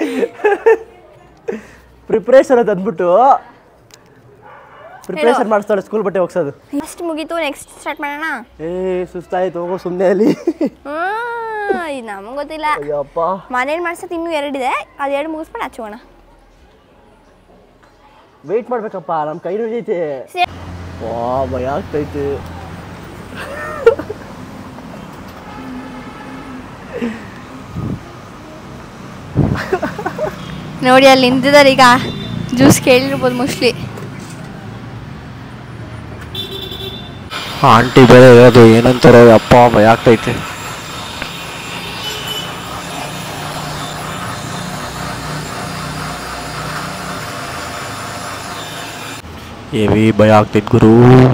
Speaker 1: ಪ್ರಿಪ್ರೇಷನ್ ಅಂತ ಅಂದ್ಬಿಟ್ಟು ಪ್ರಿಪ್ರೇಷನ್ ಮಾಡಿಸ್ತಾಳೆ ಸ್ಕೂಲ್ ಬಟ್ಟೆ ಹೋಗ್ಸೋದು
Speaker 2: ಫಸ್ಟ್ ಮುಗೀತು ನೆಕ್ಸ್ಟ್ ಸ್ಟಾರ್ಟ್ ಮಾಡೋಣ
Speaker 1: ಏ ಸುಸ್ತಾಯ್ತು ಹೋಗೋ ಸುಮ್ಮನೆ ಅಲ್ಲಿ
Speaker 2: ಹ್ಮ್ ಇದು ನಮಗೆ ಗೊತ್ತಿಲ್ಲ
Speaker 1: ಅಯ್ಯಪ್ಪ
Speaker 2: ಮನೇಲಿ ಮಾಡ್ಸೋದು ಇನ್ನೂ ಎರಡಿದೆ ಅದು ಎರಡು ಮುಗಿಸ್ಕೊಂಡು ಹಚ್ಚೋಣ
Speaker 1: ವೆಯ್ಟ್ ಮಾಡ್ಬೇಕಪ್ಪ ನಮ್ಮ ಕೈ ನೋಡೈತೆ
Speaker 2: ಸೇ-
Speaker 1: ವಾ ಭಯ ಆಗ್ತೈತೆ
Speaker 2: ನೋಡಿ ಅಲ್ಲಿ ನಿಂತಿದ್ದಾರೆ ಈಗ ಜ್ಯೂಸ್ ಕೇಳಿರ್ಬೋದು ಮೋಸ್ಟ್ಲಿ
Speaker 1: ಆಂಟಿ ಬೇರೆ ಇರೋದು ಏನಂತಾರೋ ಅಪ್ಪ ಭಯ ಆಗ್ತೈತೆ ಹೆವಿ ಭಯ ಆಗ್ತೈತೆ ಗುರು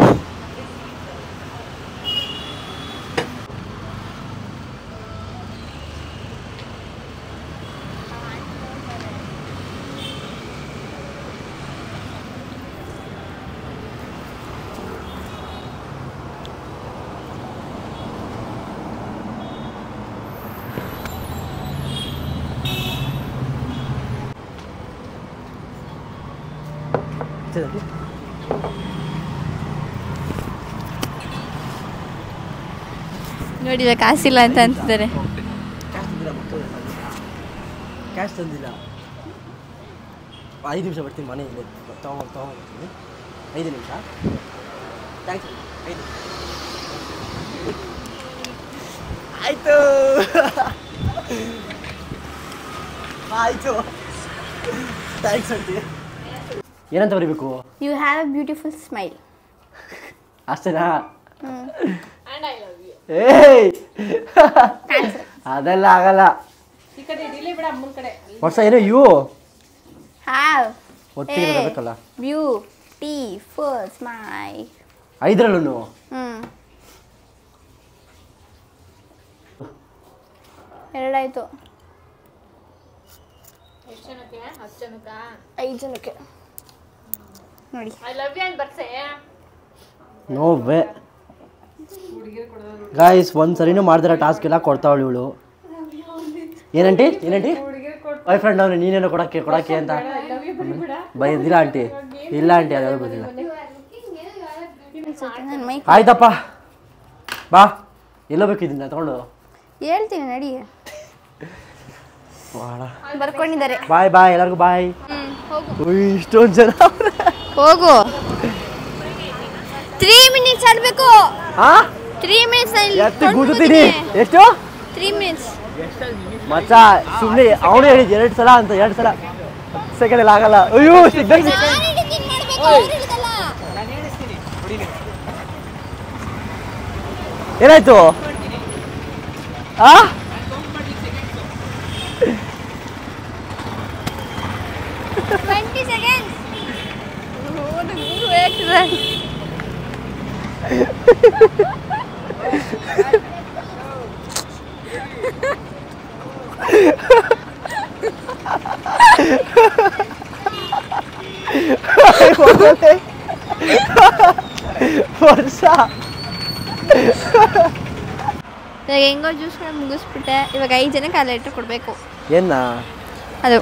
Speaker 2: ನೋಡಿದ ಕಾಸಿಲ್ಲ ಅಂತ ಅಂತಿದ್ದಾರೆ
Speaker 1: ಕ್ಯಾಶ್ ತಂದಿಲ್ಲ ಐದು ನಿಮಿಷ ಬರ್ತೀನಿ ಮನೆಯಲ್ಲಿ ತಗೊಂಡು ತಗೊಂಡ್ಬರ್ತೀನಿ ಐದು ನಿಮಿಷ ಥ್ಯಾಂಕ್ಸ್ ಐದು ಆಯಿತು ಆಯಿತು ಥ್ಯಾಂಕ್ಸ್ ಅಂತೀವಿ ಏನಂತ ಬರೀಬೇಕು
Speaker 2: you have a beautiful smile
Speaker 1: ಅಷ್ಟೇನಾ
Speaker 3: ಅಂಡ್ ಐ ಲವ್ ಯು
Speaker 1: ಏಯ್ ಅದೆಲ್ಲ ಆಗಲ್ಲ
Speaker 3: ಈ ಕಡೆ ಇಡಿಲಿ ಬಿಡ ಅಮ್ಮನ ಕಡೆ
Speaker 1: ವರ್ಷ ಏನೋ ಯು
Speaker 2: ಹ್ಯಾವ್
Speaker 1: ಒಟ್ಟಿಗೆ ಬರಬೇಕಲ್ಲ
Speaker 2: ಬ್ಯೂಟಿಫುಲ್ ಸ್ಮೈಲ್
Speaker 1: ಐದರಲ್ಲೂ
Speaker 2: ಹ್ಞೂ ಎರಡಾಯ್ತು
Speaker 3: ಎಷ್ಟು ಜನಕ್ಕೆ ಹತ್ತು ಜನಕ್ಕ
Speaker 2: ಐದು ಜನಕ್ಕೆ ನೋಡಿ
Speaker 3: ಐ ಲವ್ ಯು ಅಂತ ಬರ್ಸೆ
Speaker 1: ನೋ ವೇ ಗಾಯ್ಸ್ ಒಂದು ಸರಿನೂ ಮಾಡ್ದಿರೋ ಟಾಸ್ಕ್ ಎಲ್ಲ ಕೊಡ್ತಾವಳು ಇವಳು ಏನಂಟಿ ಏನಂಟಿ ಬಾಯ್ ಫ್ರೆಂಡ್ ಅವ್ರು ನೀನೇನೋ ಕೊಡಕ್ಕೆ ಕೊಡಕ್ಕೆ ಅಂತ ಬೈದಿಲ್ಲ ಆಂಟಿ ಇಲ್ಲ ಆಂಟಿ ಅದ್ಯಾವುದು ಬಂದಿಲ್ಲ
Speaker 2: ನನ್ನ ಮೈ
Speaker 1: ಆಯ್ತಪ್ಪ ಬಾ ಎಲ್ಲೋ ಬೇಕಿದ್ದೀನಿ ತಗೊಂಡು
Speaker 2: ಹೇಳ್ತೀನಿ ನಡಿ ಬರ್ಕೊಂಡಿದ್ದಾರೆ
Speaker 1: ಬಾಯ್ ಬಾಯ್ ಎಲ್ಲರಿಗೂ ಬಾಯ್
Speaker 2: ಹ್ಮ್ ಹೋಗು
Speaker 1: ಇಷ್ಟೊಂದು ಜನ
Speaker 2: ಹೋಗು ತ್ರೀ ಮಿನಿಟ್ಸ್ ಆಡ್ಬೇಕು
Speaker 1: ಹಾ
Speaker 2: ತ್ರೀ ಮಿನಿಟ್ಸ್
Speaker 1: ಎತ್ತು ಗುದ್ದುತ್ತೀನಿ ಎಷ್ಟು
Speaker 2: ತ್ರೀ ಮಿನಿಟ್ಸ್
Speaker 1: ಮಚ್ಚ ಸುಮ್ಮನೆ ಅವನು ಹೇಳಿದ್ ಎರಡು ಸಲ ಅಂತ ಎರಡು ಸಲ ಸೆಕೆಂಡ್ ಅಲ್ಲಿ ಆಗಲ್ಲ ಅಯ್ಯೋ ಸಿಗ್ನಲ್ ಏನಾಯ್ತು ಆ
Speaker 2: ಟ್ವೆಂಟಿ ಸೆಕೆಂಡ್ಸ್
Speaker 1: ವರ್ಷ
Speaker 2: ಇವಾಗ ಹೆಂಗೋ ಜ್ಯೂಸ್ಗಳನ್ನ ಮುಗಿಸ್ಬಿಟ್ಟೆ ಇವಾಗ ಐದು ಜನಕ್ಕೆ ಅಲ್ಲ ಲೀಟ್ರ್ ಕೊಡಬೇಕು
Speaker 1: ಏನ
Speaker 2: ಅದು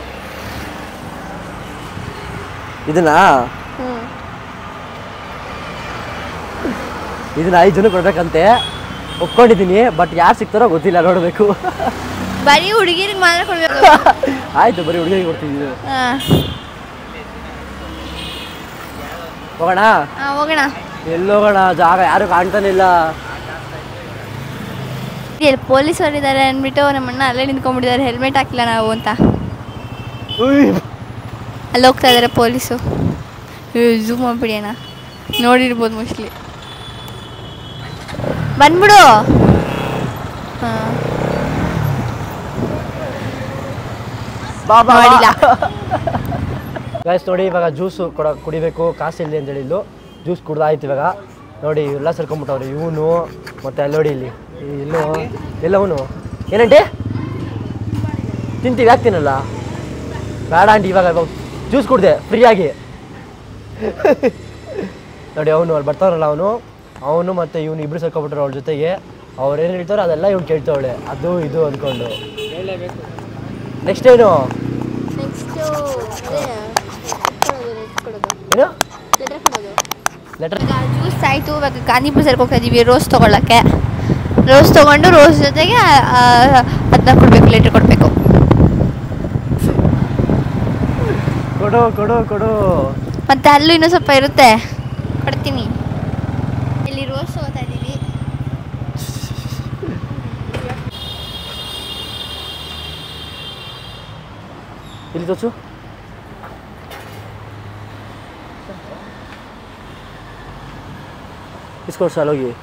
Speaker 1: ಇದನ್ನ
Speaker 2: ಹ್ಞೂ
Speaker 1: ಇದನ್ನ ಐದು ಜನ ಕೊಡ್ಬೇಕಂತೆ ಒಪ್ಕೊಂಡಿದ್ದೀನಿ ಬಟ್ ಯಾರು ಸಿಗ್ತಾರೋ ಗೊತ್ತಿಲ್ಲ ನೋಡಬೇಕು
Speaker 2: ಬರೀ ಹುಡುಗಿರಿಗೆ ಮಾತ್ರ ಕೊಡಬೇಕು
Speaker 1: ಆಯ್ತು ಬರೀ ಹುಡುಗರಿಗೆ ಕೊಡ್ತಿದ್ದೀವಿ
Speaker 2: ಹಾಂ
Speaker 1: ಹೋಗೋಣ
Speaker 2: ಹಾಂ ಹೋಗೋಣ
Speaker 1: ಎಲ್ಲೋಗೋಣ ಜಾಗ ಯಾರು ಕಾಣ್ತಾನೆ ಇಲ್ಲ
Speaker 2: ಇಲ್ಲಿ ಪೊಲೀಸರು ಇದ್ದಾರೆ ಅಂದ್ಬಿಟ್ಟು ನಮ್ಮ ಅಣ್ಣ ಅಲ್ಲೇ ನಿಂತ್ಕೊಂಡ್ಬಿಟ್ಟಿದ್ದಾರೆ ಹೆಲ್ಮೆಟ್ ಹಾಕಿಲ್ಲ ನಾವು ಅಂತ
Speaker 1: ಉಯ್.
Speaker 2: ಅಲ್ಲಿ ಹೋಗ್ತಾ ಇದ್ದಾರೆ ಪೊಲೀಸು ಝೂಮ್ ಮಾಡ್ಬಿಡಿ ಅಣ್ಣ ನೋಡಿರ್ಬೋದು ಮೋಸ್ಟ್ಲಿ ಬಂದ್ಬಿಡು ಹಾಂ
Speaker 1: ಬಾ ಬಾ
Speaker 2: ಮಾಡಿಲ್ಲ.
Speaker 1: ಗೈಸ್ ನೋಡಿ ಇವಾಗ ಜ್ಯೂಸು ಕೊಡ ಕುಡಿಬೇಕು ಕಾಸಿಲ್ಲ ಅಂತ ಹೇಳಿದ್ಲು ಜ್ಯೂಸ್ ಕುಡ್ದಾಯ್ತು ಇವಾಗ ನೋಡಿ ಎಲ್ಲ ಸೇರ್ಕೊಂಡ್ಬಿಟ್ಟವ್ರೆ ಇವನು ಮತ್ತೆ ಅಲ್ಲಿ ನೋಡಿ ಇಲ್ಲಿ ಈ ಇಲ್ಲೋ ಎಲ್ಲವನು ಏನಂಟಿ ತಿಂತೀವಿ ಯಾಕೆ ತಿನ್ನಲ್ಲ ಬೇಡ ಆಂಟಿ ಇವಾಗ ಜ್ಯೂಸ್ ಕುಡ್ದೆ ಫ್ರೀಯಾಗಿ ನೋಡಿ ಅವನು ಅಲ್ಲಿ ಬರ್ತಾರಲ್ಲ ಅವನು ಅವನು ಮತ್ತು ಇವನು ಇಬ್ರು ಸೇರ್ಕೊಂಡ್ಬಿಟ್ರು ಅವ್ರ ಜೊತೆಗೆ ಅವ್ರು ಏನು ಹೇಳ್ತಾರೋ ಅದೆಲ್ಲ ಇವ್ನು ಕೇಳ್ತಾವಳೆ ಅದು ಇದು ಅಂದ್ಕೊಂಡು ನೆಕ್ಸ್ಟ್ ಏನು
Speaker 2: ನೆಕ್ಸ್ಟು
Speaker 1: ಏನು ಲೆಟರ್
Speaker 2: ಈಗ ಜ್ಯೂಸ್ ಆಯಿತು ಇವಾಗ ಗಾಂಧಿ ಬಜಾರ್ಗೆ ಹೋಗ್ತಾ ಇದ್ದೀವಿ ರೋಸ್ ತೊಗೊಳಕ್ಕೆ ರೋಸ್ ತೊಗೊಂಡು ರೋಸ್ ಜೊತೆಗೆ ಅದನ್ನ ಕೊಡಬೇಕು ಲೀಟ್ರ್ ಕೊಡಬೇಕು
Speaker 1: ಕೊಡು ಕೊಡು ಕೊಡು
Speaker 2: ಮತ್ತು ಅಲ್ಲೂ ಇನ್ನೂ ಸ್ವಲ್ಪ ಇರುತ್ತೆ ಕೊಡ್ತೀನಿ ಇಲ್ಲಿ ರೋಸ್ ತೊಗೋತಾ ಇದ್ದೀವಿ
Speaker 1: ಇಲ್ಲಿ ತೋರ್ಸು ಇಸ್ಕೊಡ್ ಸರ್ ಹೋಗಿ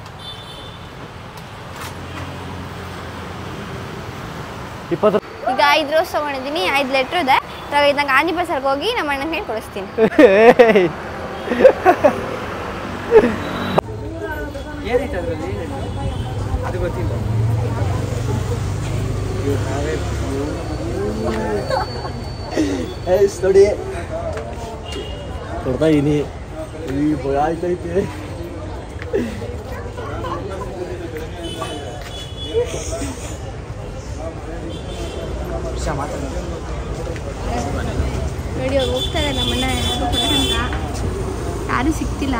Speaker 1: ಇಪ್ಪತ್ತು
Speaker 2: ಈಗ ಐದು ರೋಸ್ ತೊಗೊಂಡಿದ್ದೀನಿ ಐದು ಲೀಟ್ರ್ ಇದೆ ಇವಾಗ ಇದನ್ನ ಗಾಂಧಿ ಬಜಾರ್ಗೆ ಹೋಗಿ ನಮ್ಮ ಅಣ್ಣನ ಕೈ ಕೊಡಿಸ್ತೀನಿ
Speaker 1: ಏನೈತೆ ಅದರಲ್ಲಿ ಅದು ಗೊತ್ತಿಲ್ಲ ಎಸ್ ನೋಡಿ ಕೊಡ್ತಾ ಇದೀನಿ ಈ ಭಯ ಆಯ್ತೈತೆ
Speaker 2: ನೋಡಿ ಅವ್ರು ಹೋಗ್ತಾರೆ ನಮ್ಮನ್ನ ಯಾರು ಬರೋಣ ಯಾರು ಸಿಗ್ತಿಲ್ಲ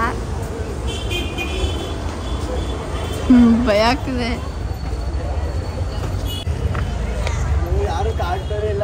Speaker 2: ಹ್ಮ್ ಭಯ ಆಗ್ತಿದೆ
Speaker 1: ಯಾರು ಕಾಡ್ತಾರೆ ಇಲ್ಲ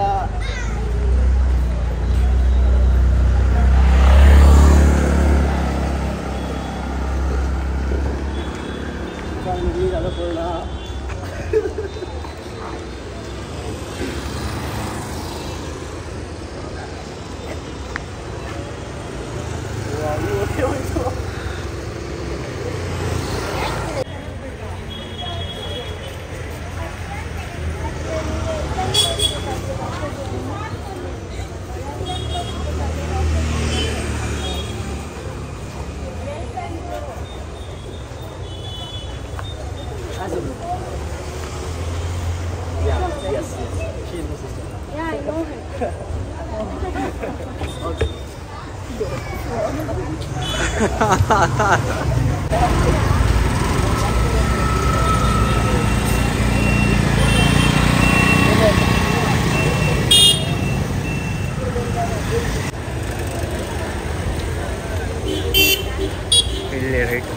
Speaker 1: ಇಲ್ಲಿ ರೈಟ್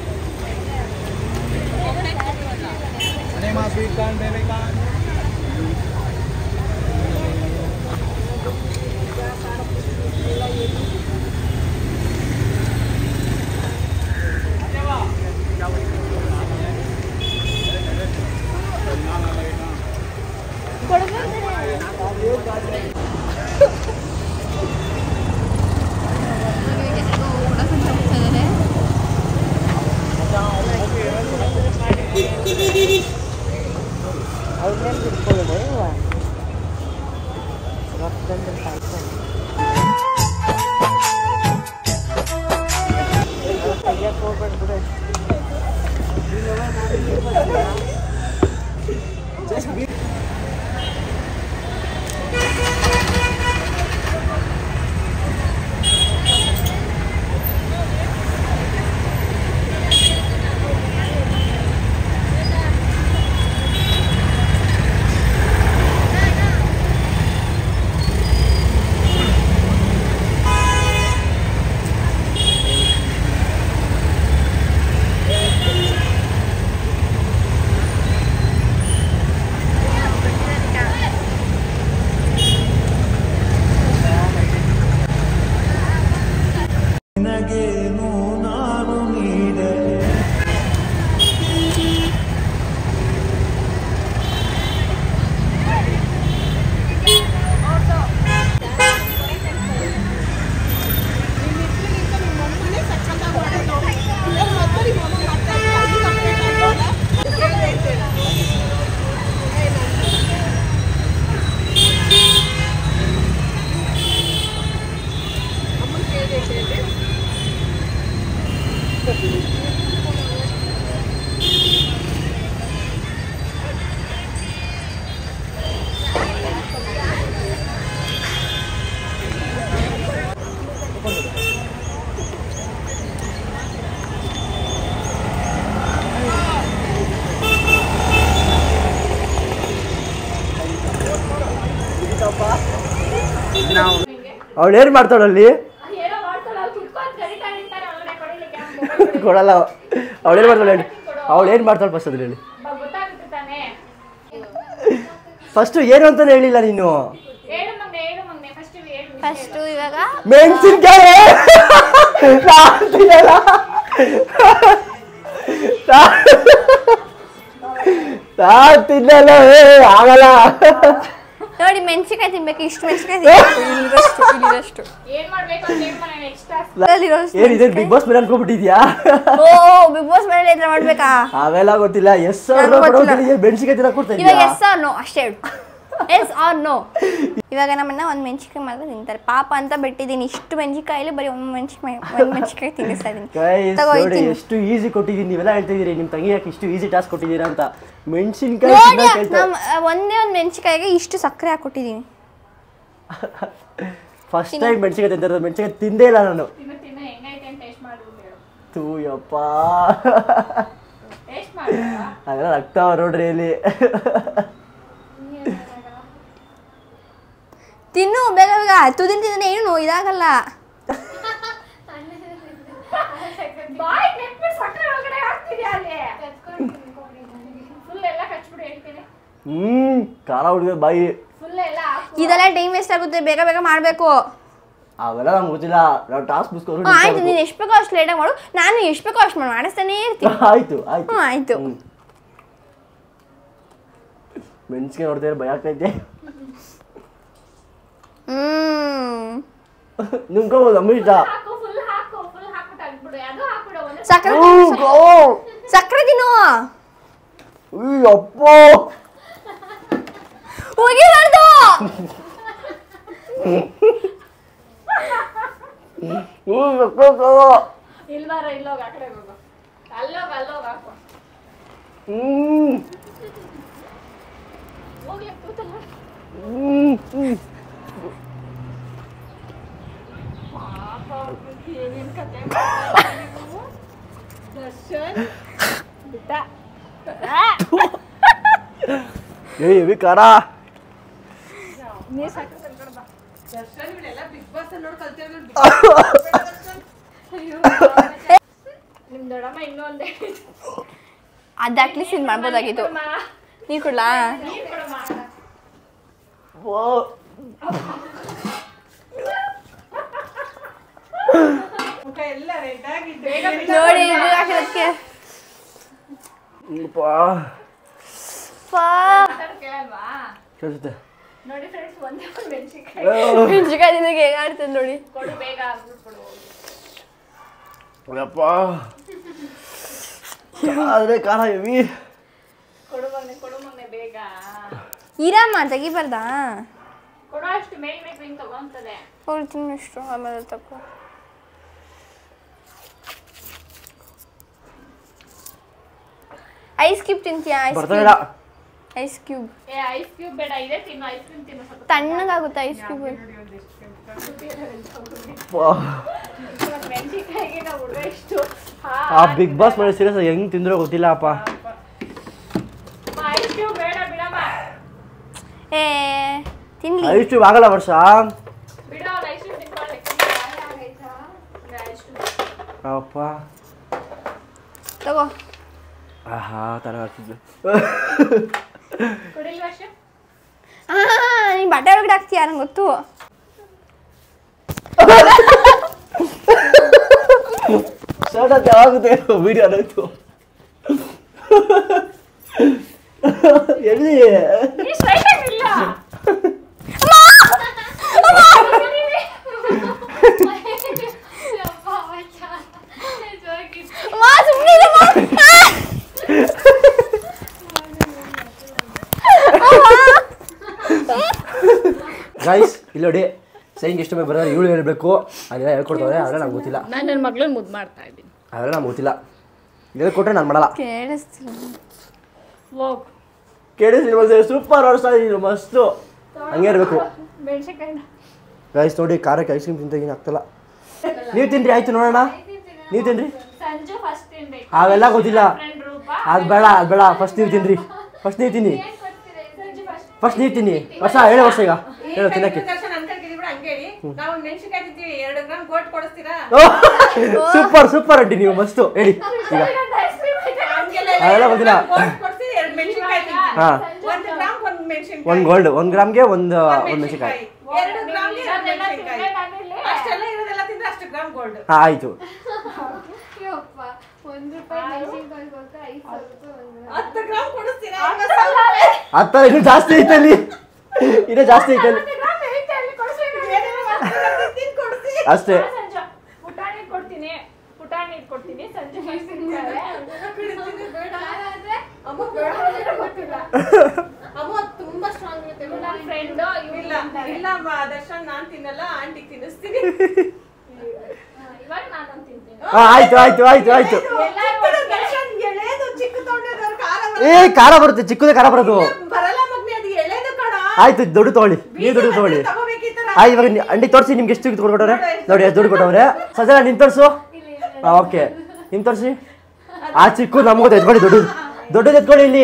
Speaker 1: ಅವಳು ಏನು ಮಾಡ್ತಾಳಲ್ಲಿ
Speaker 3: ಏನೋ ಮಾಡ್ತಾಳೆ ಅವ್ಳು ಕುತ್ಕೊಂಡು ಕರಿತಾ ನಿಂತಾರೆ ಒಳಗಡೆ ಕೊಡಿಲಿಕ್ಕೆ
Speaker 1: ಕೊಡಲ್ಲ ಅವಳು ಏನು ಮಾಡ್ತಾಳೆ ಹೇಳಿ ಅವಳು ಏನು ಮಾಡ್ತಾಳೆ ಫಸ್ಟ್ ಅದ್ರಲ್ಲಿ ಹೇಳಿ
Speaker 3: ಗೊತ್ತಾಗುತ್ತೆ ತಾನೇ
Speaker 1: ಫಸ್ಟು ಏನು ಅಂತಾನೆ ಹೇಳಿಲ್ಲ ನೀನು
Speaker 3: ಹೇಳು ಮಂಗೆ ಹೇಳು ಮಂಗೆ ಫಸ್ಟ್ ಹೇಳು
Speaker 2: ಫಸ್ಟು ಇವಾಗ
Speaker 1: ಮೆಣಸಿನ್ಕಾಯಿ ನಾನ್ ತಿನ್ನಲ್ಲ. ನಾ- ನಾನ್ ತಿನ್ನಲ್ಲ ಏ, ಆಗಲ್ಲ
Speaker 2: ನೋಡಿ ಮೆಣಸಿನ್ಕಾಯಿ ತಿನ್ಬೇಕು ಇಷ್ಟು ಮೆಣಸಿನ್ಕಾಯಿ ಇಲ್ಲಿರೋಷ್ಟು ಇಲ್ಲಿರೋಷ್ಟು
Speaker 3: ಏನ್ ಮಾಡ್ಬೇಕು ಅಂತ ಹೇಳಿ ಮನೆ ನೆಕ್ಸ್ಟ್ ಟಾಸ್ಕ್
Speaker 2: ಇಲ್ಲಿರೋಷ್ಟು
Speaker 1: ಏನಿದೆ ಬಿಗ್ ಬಾಸ್ ಮೇಲೆ ಅನ್ಕೊಂಡ್ಬಿಟ್ಟಿದ್ಯಾ
Speaker 2: ಓ ಬಿಗ್ ಬಾಸ್ ಮೇಲೆ ಇದ್ರೆ ಮಾಡ್ಬೇಕಾ
Speaker 1: ಅವೆಲ್ಲ ಗೊತ್ತಿಲ್ಲ ಎಸ್
Speaker 2: ನಂಗೂ ಗೊತ್ತಿಲ್ಲ.
Speaker 1: ಮೆಣಸಿನ್ಕಾಯಿ ತಿನ್ನಕ್ ಕೊಡ್ತಾ
Speaker 2: ಇವಾಗ
Speaker 1: ಇದೀಯಾ
Speaker 2: ಎಸ್ ಆರ್ ನೋ ಅಷ್ಟೇ ಹೇಳು ಎಸ್ ಆರ್ ನೋ ಇವಾಗ ನಮ್ಮನ್ನ ಒಂದು ಮೆಣಸಿನ್ಕಾಯಿ ಮಾತ್ರ ತಿಂತಾರೆ ಪಾಪ ಅಂತ ಬಿಟ್ಟಿದ್ದೀನಿ ಇಷ್ಟು ಮೆಣಸಿನ್ಕಾಯಲ್ಲಿ ಬರೀ ಒಂದು ಮೆಣಸಿನ್ಕಾಯಿ ಒಂದು ಮೆಣಸಿನ್ಕಾಯಿ ತಿನ್ನಿಸ್ತಾ ಇದ್ದೀನಿ
Speaker 1: ಗೈಸ್
Speaker 2: ತಗೋ,
Speaker 1: ನೋಡಿ
Speaker 2: ತಿನ್ನು.
Speaker 1: ಎಷ್ಟು ಈಸಿ ಕೊಟ್ಟಿದ್ದೀನಿ ನೀವೆಲ್ಲ ಹೇಳ್ತಾ ಇದೀರಿ ನಿಮ್ಮ ತಂಗಿ ಯಾಕೆ ಇಷ್ಟು ಈಸಿ ಟಾಸ್ಕ್ ಕೊಟ್ಟಿದ್ದೀರಾ ಅಂತ ಮೆಣಸಿನ್ಕಾಯಿ
Speaker 2: ನೋಡಿ
Speaker 1: ಕೇಳ್ತಾ
Speaker 2: ನಮ್ಮ ಒಂದೇ ಒಂದು ಮೆಣಸಿನ್ಕಾಯಿಗೆ ಇಷ್ಟು ಸಕ್ಕರೆ ಹಾಕ್ಕೊಟ್ಟಿದ್ದೀನಿ
Speaker 1: ಫಸ್ಟ್ ಟೈಮ್ ಮೆಣಸಿನ್ಕಾಯಿ ತಿಂತಿರೋದು ಮೆಣಸಿನ್ಕಾಯಿ ತಿಂದೇ ಇಲ್ಲ ನಾನು
Speaker 3: ತಿನ್ನು ತಿನ್ನು ಹೆಂಗೈತೆ ಅಂತ ಟೇಸ್ಟ್ ಮಾಡ್ಬಿಟ್ಟು ಹೇಳು
Speaker 1: ತೂ ಯಪ್ಪ
Speaker 3: ಟೇಸ್ಟ್ ಮಾಡು
Speaker 1: ಅದೆಲ್ಲ ರಕ್ತ ನೋಡ್ರಿ ಇಲ್ಲಿ
Speaker 2: ತಿನ್ನು ಬೇಗ ಬೇಗ ತುದಿನ ತಿಂದ್ರೆ ಏನು ಇದಾಗಲ್ಲ
Speaker 3: ಬಾಯ್ ನೆಟ್ಬಿಟ್ಟು ಸಕ್ಕರೆ ಒಳಗಡೆ ಹಾಕ್ತಿದ್ಯಾ ಅಲ್ಲಿ ಫುಲ್ ಎಲ್ಲ ಕಚ್ಬಿಡು ಹೇಳ್ತೀನಿ
Speaker 1: ಹ್ಮ್ ಖಾರ ಹುಡುಗ ಬಾಯಿ
Speaker 3: ಫುಲ್ ಎಲ್ಲ ಹಾಕು
Speaker 2: ಇದೆಲ್ಲ ಟೈಮ್ ವೇಸ್ಟ್ ಆಗುತ್ತೆ ಬೇಗ ಬೇಗ ಮಾಡಬೇಕು
Speaker 1: ಅವೆಲ್ಲ ನಮ್ಗೆ ಗೊತ್ತಿಲ್ಲ ನಾವು ಟಾಸ್ಕ್ ಮುಗಿಸ್ಕೊಂಡು
Speaker 2: ಆಯ್ತು ನೀನು ಎಷ್ಟು ಬೇಕೋ ಅಷ್ಟು ಲೇಟಾಗಿ ಮಾಡು ನಾನು ಎಷ್ಟು ಬೇಕೋ ಅಷ್ಟು ಮಾಡಿ ಮಾಡಿಸ್ತಾನೇ ಇರ್ತೀನಿ
Speaker 1: ಆಯ್ತು ಆಯ್ತು
Speaker 2: ಹ್ಞೂ ಆಯ್ತು
Speaker 1: ಹ್ಮ್. ಮೆಣಸಿನ್ಕಾಯಿ ನೋಡ್ತಾ ಭಯ ಆಗ್ತೈತೆ
Speaker 2: ಹ್ಮ್
Speaker 1: ನಿಮ್ಕೋಬೋದು ನಮ್ಮ ಇಷ್ಟ
Speaker 3: ಹಾಕು ಫುಲ್ ಹಾಕು ಫುಲ್ ಹಾಕ್ಬಿಟ್ಟು ಹಾಕ್ಬಿಡು ಅದು ಹಾಕ್ಬಿಡು ಒಂದು
Speaker 2: ಸಕ್ಕರೆ
Speaker 1: ಹ್ಮ್, ಗೋ.
Speaker 2: ಸಕ್ಕರೆ ತಿನ್ನು
Speaker 1: ಉಯ್, ಅಪ್ಪ
Speaker 2: ಹೋಗಿಬಾರ್ದು
Speaker 1: ಹ್ಮ್, ಸಕ್ಕರೆ ಖಾರ.
Speaker 3: ಇಲ್ವಾರ ಇಲ್ಲೋಗ ಆ ಕಡೆ ಹೋಗು ಅಲ್ಲೋಗ ಅಲ್ಲೋಗ ಹಾಕು
Speaker 1: ಹ್ಮ್
Speaker 3: ಹೋಗ್ಲಿ ಕೂತಲ್ಲ
Speaker 1: ಹ್ಮ್, ಹ್ಮ್.
Speaker 3: ಪಾಪ ಅವ್ರಿಗೆ ಏನೇನ್ ಕತೆ ಮಾಡ್ತಾರೆ ನೀವು? ದರ್ಶನ್ ಬಿಟ್ಟ
Speaker 1: ಏ ಹೆವಿ ಖಾರ
Speaker 3: ನೀರ್ ಸಾಕು ಕರ್ಕೊಂಡ್ ಬಾ. ಅಯ್ಯೋ, ನಿಮ್ ದೊಡ್ಡಮ್ಮ ಇನ್ನೊಂದೇ
Speaker 2: ಅದು ಅಟ್ಲೀಸ್ಟ್ ಇದು ಮಾಡ್ಬೋದಾಗಿತ್ತು ನೀರು ಕೊಡ್ಲಾ
Speaker 3: ನೀರ್ ಕೊಡಮ್ಮ
Speaker 1: ಓ.
Speaker 2: ನೋಡಿ ಇದು ಹಾಕಿರೋದಕ್ಕೆ
Speaker 1: ಅಪ್ಪ.
Speaker 3: ಮಾತಾಡ್ ಕೇಳಲ್ವಾ
Speaker 1: ಕೇಳ್ಸುತ್ತೆ
Speaker 3: ನೋಡಿ ಫ್ರೆಂಡ್ಸ್ ಒಂದೇ ಒಂದು ಮೆಣಸಿನ್ಕಾಯಿ
Speaker 2: ಮೆಣಸಿನ್ಕಾಯಿ ತಿನ್ನಕ್ಕೆ ಹೇಗೆ ಆಡ್ತದೆ ನೋಡಿ
Speaker 3: ಕೊಡು ಬೇಗ ಆಗ್ಬಿಟ್ಟು ಕೊಡು
Speaker 1: ಅಪ್ಪ ಆದ್ರೆ ಖಾರ ಹೆವಿ
Speaker 3: ಕೊಡು ಮೊನ್ನೆ ಕೊಡು ಮೊನ್ನೆ ಬೇಗ
Speaker 2: ಇರಮ್ಮ ತೆಗಿಬಾರ್ದಾ
Speaker 3: ಕೊಡು ಅಷ್ಟು ಮೇಲ್ ಮೇಲೆ ಕ್ರೀಮ್ ತಗೊಂತದೆ
Speaker 2: ಅವ್ರು ತಿನ್ನಷ್ಟು ಆಮೇಲೆ ತಗೋ ಐಸ್ ಕ್ಯೂಬ್ ತಿಂತೀಯಾ ಐಸ್
Speaker 1: ಬರ್ತಾ ಇಲ್ಲ
Speaker 2: ಐಸ್ ಕ್ಯೂಬ್
Speaker 3: ಏ ಐಸ್ ಕ್ಯೂಬ್ ಬೇಡ ಇದೇ ತಿನ್ನು ಐಸ್ ಕ್ರೀಮ್ ತಿನ್ನು ಸ್ವಲ್ಪ
Speaker 2: ತಣ್ಣಗಾಗುತ್ತೆ ಐಸ್ ಕ್ಯೂಬ್
Speaker 1: ಅಪ್ಪ.
Speaker 3: ಮೆಣಸಿನ್ಕಾಯಿಗೆ ನಾವು ಹುಡುಗ ಇಷ್ಟು
Speaker 1: ಆ ಬಿಗ್ ಬಾಸ್ ಮಾಡಿ ಸೀರಿಯಸ್ ಹೆಂಗ್ ತಿಂದ್ರೋ ಗೊತ್ತಿಲ್ಲ ಅಪ್ಪ
Speaker 3: ಐಸ್ ಕ್ಯೂಬ್ ಬೇಡ ಬಿಡಮ್ಮ
Speaker 2: ಏ ತಿನ್ಲಿ
Speaker 1: ಇಷ್ಟು ಆಗಲ್ಲ ವರ್ಷ
Speaker 3: ಬಿಡ ಅವ್ರು ಐಸ್ ಕ್ಯೂಬ್ ತಿನ್ಕೊಳ್ಳಿ ಐಸ್ ಕ್ಯೂಬ್
Speaker 1: ಅಪ್ಪ
Speaker 2: ತಗೋ
Speaker 1: ಆಹಾ ತರ ಆಗ್ತಿದ್ದು
Speaker 3: ಕುಡಿಲ್ವಾ ಅಷ್ಟು
Speaker 2: ಹಾ ನೀನ್ ಬಟ್ಟೆ ಒಳಗಡೆ ಹಾಕ್ತೀಯ ನಂಗೆ ಗೊತ್ತು
Speaker 1: ಶರ್ಟ್ ಯಾವಾಗುತ್ತೆ ವಿಡಿಯೋ ಅನ್ನೋದು ಎಲ್ಲಿ
Speaker 3: ನೀ ಸ್ಟ್ರೈಟ್ ಆಗಿಲ್ಲ
Speaker 2: ಅಮ್ಮ, ಸುಮ್ನೆ ಇರಮ್ಮ.
Speaker 1: ಗೈಸ್ ಇಲ್ಲಿ ನೋಡಿ ಸೈನ್ಗೆ ಎಷ್ಟು ಬೇಕು ಬರೋದು ಇವಳು ಹೇಳ್ಬೇಕು ಅದೆಲ್ಲ ಹೇಳ್ಕೊಡ್ತಾರೆ ಅವೆಲ್ಲ ನಂಗೆ ಗೊತ್ತಿಲ್ಲ
Speaker 3: ನಾನು ನನ್ನ ಮಗಳನ್ನ ಮುದ್ದು ಮಾಡ್ತಾ ಇದ್ದೀನಿ
Speaker 1: ಅವೆಲ್ಲ ನಂಗೆ ಗೊತ್ತಿಲ್ಲ ಹೇಳ್ಕೊಟ್ರೆ ನಾನು ಮಾಡಲ್ಲ
Speaker 2: ಕೇಳಿಸ್ತಿಲ್ಲ
Speaker 3: ಹೋಗ್
Speaker 1: ಕೇಳಿಸಿ ಸೂಪರ್ ಓಡಿಸ್ತಾ ಇದೀನಿ ಮಸ್ತು ಹಂಗೆ ಇರಬೇಕು
Speaker 3: ಮೆಣಸಿನ್ಕಾಯಿನ
Speaker 1: ಗೈಸ್ ನೋಡಿ ಖಾರಕ್ಕೆ ಐಸ್ ಕ್ರೀಮ್ ತಿಂತಾಗಿನ ಆಗ್ತಲ್ಲ ನೀವು ತಿನ್ರಿ ಆಯ್ತು ನೋಡೋಣ ನೀವು ತಿನ್ರಿ
Speaker 3: ಸಂಜು ಫಸ್ಟ್ ತಿನ್ಬೇಕು
Speaker 1: ಅವೆಲ್ಲ ಗೊತ್ತಿಲ್ಲ
Speaker 3: ಫ್ರೆಂಡ್ ರೂಪ
Speaker 1: ಅದು ಬೇಡ ಅದು ಬೇಡ ಫಸ್ಟ್ ನೀವು ತಿನ್ರಿ ಫಸ್ಟ್ ನೀವು ತಿನ್ನಿ
Speaker 3: ಸಂಜು ಫಸ್ಟ್
Speaker 1: ಫಸ್ಟ್ ನೀವು ತಿನ್ನಿ ವರ್ಷ ಹೇಳಿ ವರ್ಷ ಈಗ ಹೇಳು ತಿನ್ನಕ್ಕೆ
Speaker 4: ದರ್ಶನ್ ಅನ್ಕೊಂಡಿದೀವಿ ಬಿಡು ಹಂಗೆ ಹೇಳಿ ನಾವು ಮೆಣಸಿನ್ಕಾಯಿ ತಿಂತೀವಿ ಎರಡು ಗ್ರಾಮ್ ಗೋಟ್ ಕೊಡಿಸ್ತೀರಾ
Speaker 1: ಸೂಪರ್ ಸೂಪರ್ ಅಡ್ಡಿ ನೀವು ಮಸ್ತು ಹೇಳಿ ಈಗ
Speaker 3: ಐಸ್ ಕ್ರೀಮ್
Speaker 4: ಹಂಗೆಲ್ಲ
Speaker 1: ಅದೆಲ್ಲ ಗೊತ್ತಿಲ್ಲ
Speaker 4: ಗೋಟ್ ಕೊಡಿಸಿ ಎರಡು ಮೆಣಸಿನ್ಕಾಯಿ ತಿಂತೀವಿ
Speaker 1: ಹಾ
Speaker 4: ಒಂದು ಗ್ರಾಮ್ ಒಂದು ಮೆಣಸಿನ್ಕಾಯಿ
Speaker 1: ಒಂದು ಗೋಲ್ಡ್ ಒಂದು ಗ್ರಾಮ್ಗೆ ಒಂದು ಒಂದು ಮೆಣಸಿನ್ಕಾಯಿ
Speaker 4: ಎರಡು ಗ್ರಾಮ್ಗೆ ಎರಡು
Speaker 3: ಇದನ್ನೆಲ್ಲ
Speaker 4: ಮೆಣಸಿನ್ಕಾಯಿ
Speaker 3: ತಿನ್ಬೇಕು ಆಮೇಲೆ
Speaker 4: ಅಷ್ಟೆಲ್ಲ ಇರೋದೆಲ್ಲ ತಿಂದ್ರೆ ಅಷ್ಟು ಗ್ರಾಮ್ ಗೋಲ್ಡ್
Speaker 1: ಹಾಂ ಆಯಿತು
Speaker 4: ಹತ್ತು ಗ್ರಾಮ್ ಕೊಡಿಸ್ತೀರಾ
Speaker 1: ಹತ್ತರ ಇನ್ನೂ ಜಾಸ್ತಿ ಐತಲ್ಲಿ ಇನ್ನೂ ಜಾಸ್ತಿ ಐತಲ್ಲಿ
Speaker 4: ಕೊಡಿಸಿ
Speaker 1: ಅಷ್ಟೇ
Speaker 3: ಸಂಜು ಪುಟಾಣಿ ಕೊಡ್ತೀನಿ ಪುಟಾಣಿ ಕೊಡ್ತೀನಿ ಸಂಜು ಫಸ್ಟ್ ತಿಂತಾರೆ
Speaker 4: ಅಮ್ಮ ಬೇಡ ಅಮ್ಮ ತುಂಬಾ ಸ್ಟ್ರಾಂಗ್
Speaker 3: ನನ್ನ ಫ್ರೆಂಡ್
Speaker 4: ಇಲ್ಲ ಇಲ್ಲ ಮ- ದರ್ಶನ್ ನಾನ್ ತಿನ್ನಲ್ಲ ಆಂಟಿಗೆ ತಿನ್ನಿಸ್ತೀನಿ
Speaker 3: ಇವಾಗ ನಾನು ತಿಂತೀನಿ
Speaker 1: ಹಾ ಆಯ್ತು ಆಯ್ತು ಆಯ್ತು ಆಯ್ತು
Speaker 4: ಚಿಕ್ಕದು ದರ್ಶನ್ ಎಳೆದು ಚಿಕ್ಕ ತೊಗೊಂಡಿದ್ದವ್ರು ಖಾರ
Speaker 1: ಏ ಖಾರ ಬರುತ್ತೆ ಚಿಕ್ಕದೇ ಖಾರ ಬರೋದು
Speaker 4: ಬರಲ್ಲ ಮಗ್ನೆ ಅದು ಎಳೆದು ಕಣ
Speaker 1: ಆಯ್ತು ದೊಡ್ಡ ತಗೊಳ್ಳಿ ನೀವು ದುಡ್ಡು ತಗೊಳ್ಳಿ
Speaker 4: ತಗೋಬೇಕಿತ್ತರ
Speaker 1: ಆ ಇವಾಗ ನಿ- ಅಂಡಿ ತೋರಿಸಿ ನಿಮ್ಗೆ ಎಷ್ಟು ದುಡ್ಡು ಕೊಟ್ಟವ್ರೆ ನೋಡಿ ಎಷ್ಟು ದುಡ್ಡು ಕೊಟ್ಟವ್ರೆ ಸಜಲ ನಿನ್ ತೋರಿಸು ಓಕೆ ನಿಮ್ ತೋರಿಸಿ ಆ ಚಿಕ್ಕು ನಮ್ಗೂ ಎತ್ಕೊಳ್ಳಿ ದೊಡ್ಡದು ದೊಡ್ಡದು ಎತ್ಕೊಳ್ಳಿ ಇಲ್ಲಿ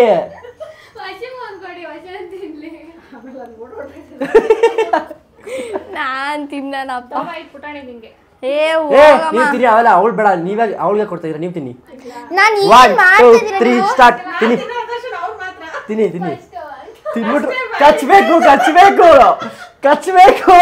Speaker 2: ನಾನ್ ತಿನ್ನಲ್ಲಪ್ಪ
Speaker 3: ತಗೋ ಈ ಪುಟಾಣಿ ನಿಂಗೆ
Speaker 2: ಏ
Speaker 1: ಏ
Speaker 2: ಹೋಗಮ್ಮ
Speaker 1: ನೀವು ತಿನ್ನಿ ಅವೆಲ್ಲ ಅವಳು ಬೇಡ ನೀವೇ ಅವಳಿಗೆ ಕೊಡ್ತಾ ಇದ್ದೀರಾ ನೀವು ತಿನ್ನಿ
Speaker 2: ನಾನು
Speaker 1: ಒನ್
Speaker 2: ಏನ್
Speaker 1: ಟೂ
Speaker 2: ಮಾಡ್ತಿದ್ದೀರ
Speaker 1: ತ್ರೀ
Speaker 2: ನೀವು?
Speaker 1: ಸ್ಟಾರ್ಟ್ ತಿನ್ನಿ
Speaker 4: ದರ್ಶನ್ ಅವ್ರು ಮಾತ್ರ
Speaker 1: ತಿನ್ನಿ ತಿನ್ನಿ ತಿನ್ಬಿಟ್ರು ಕಚ್ಬೇಕು ಕಚ್ಬೇಕು ಕಚ್ಬೇಕು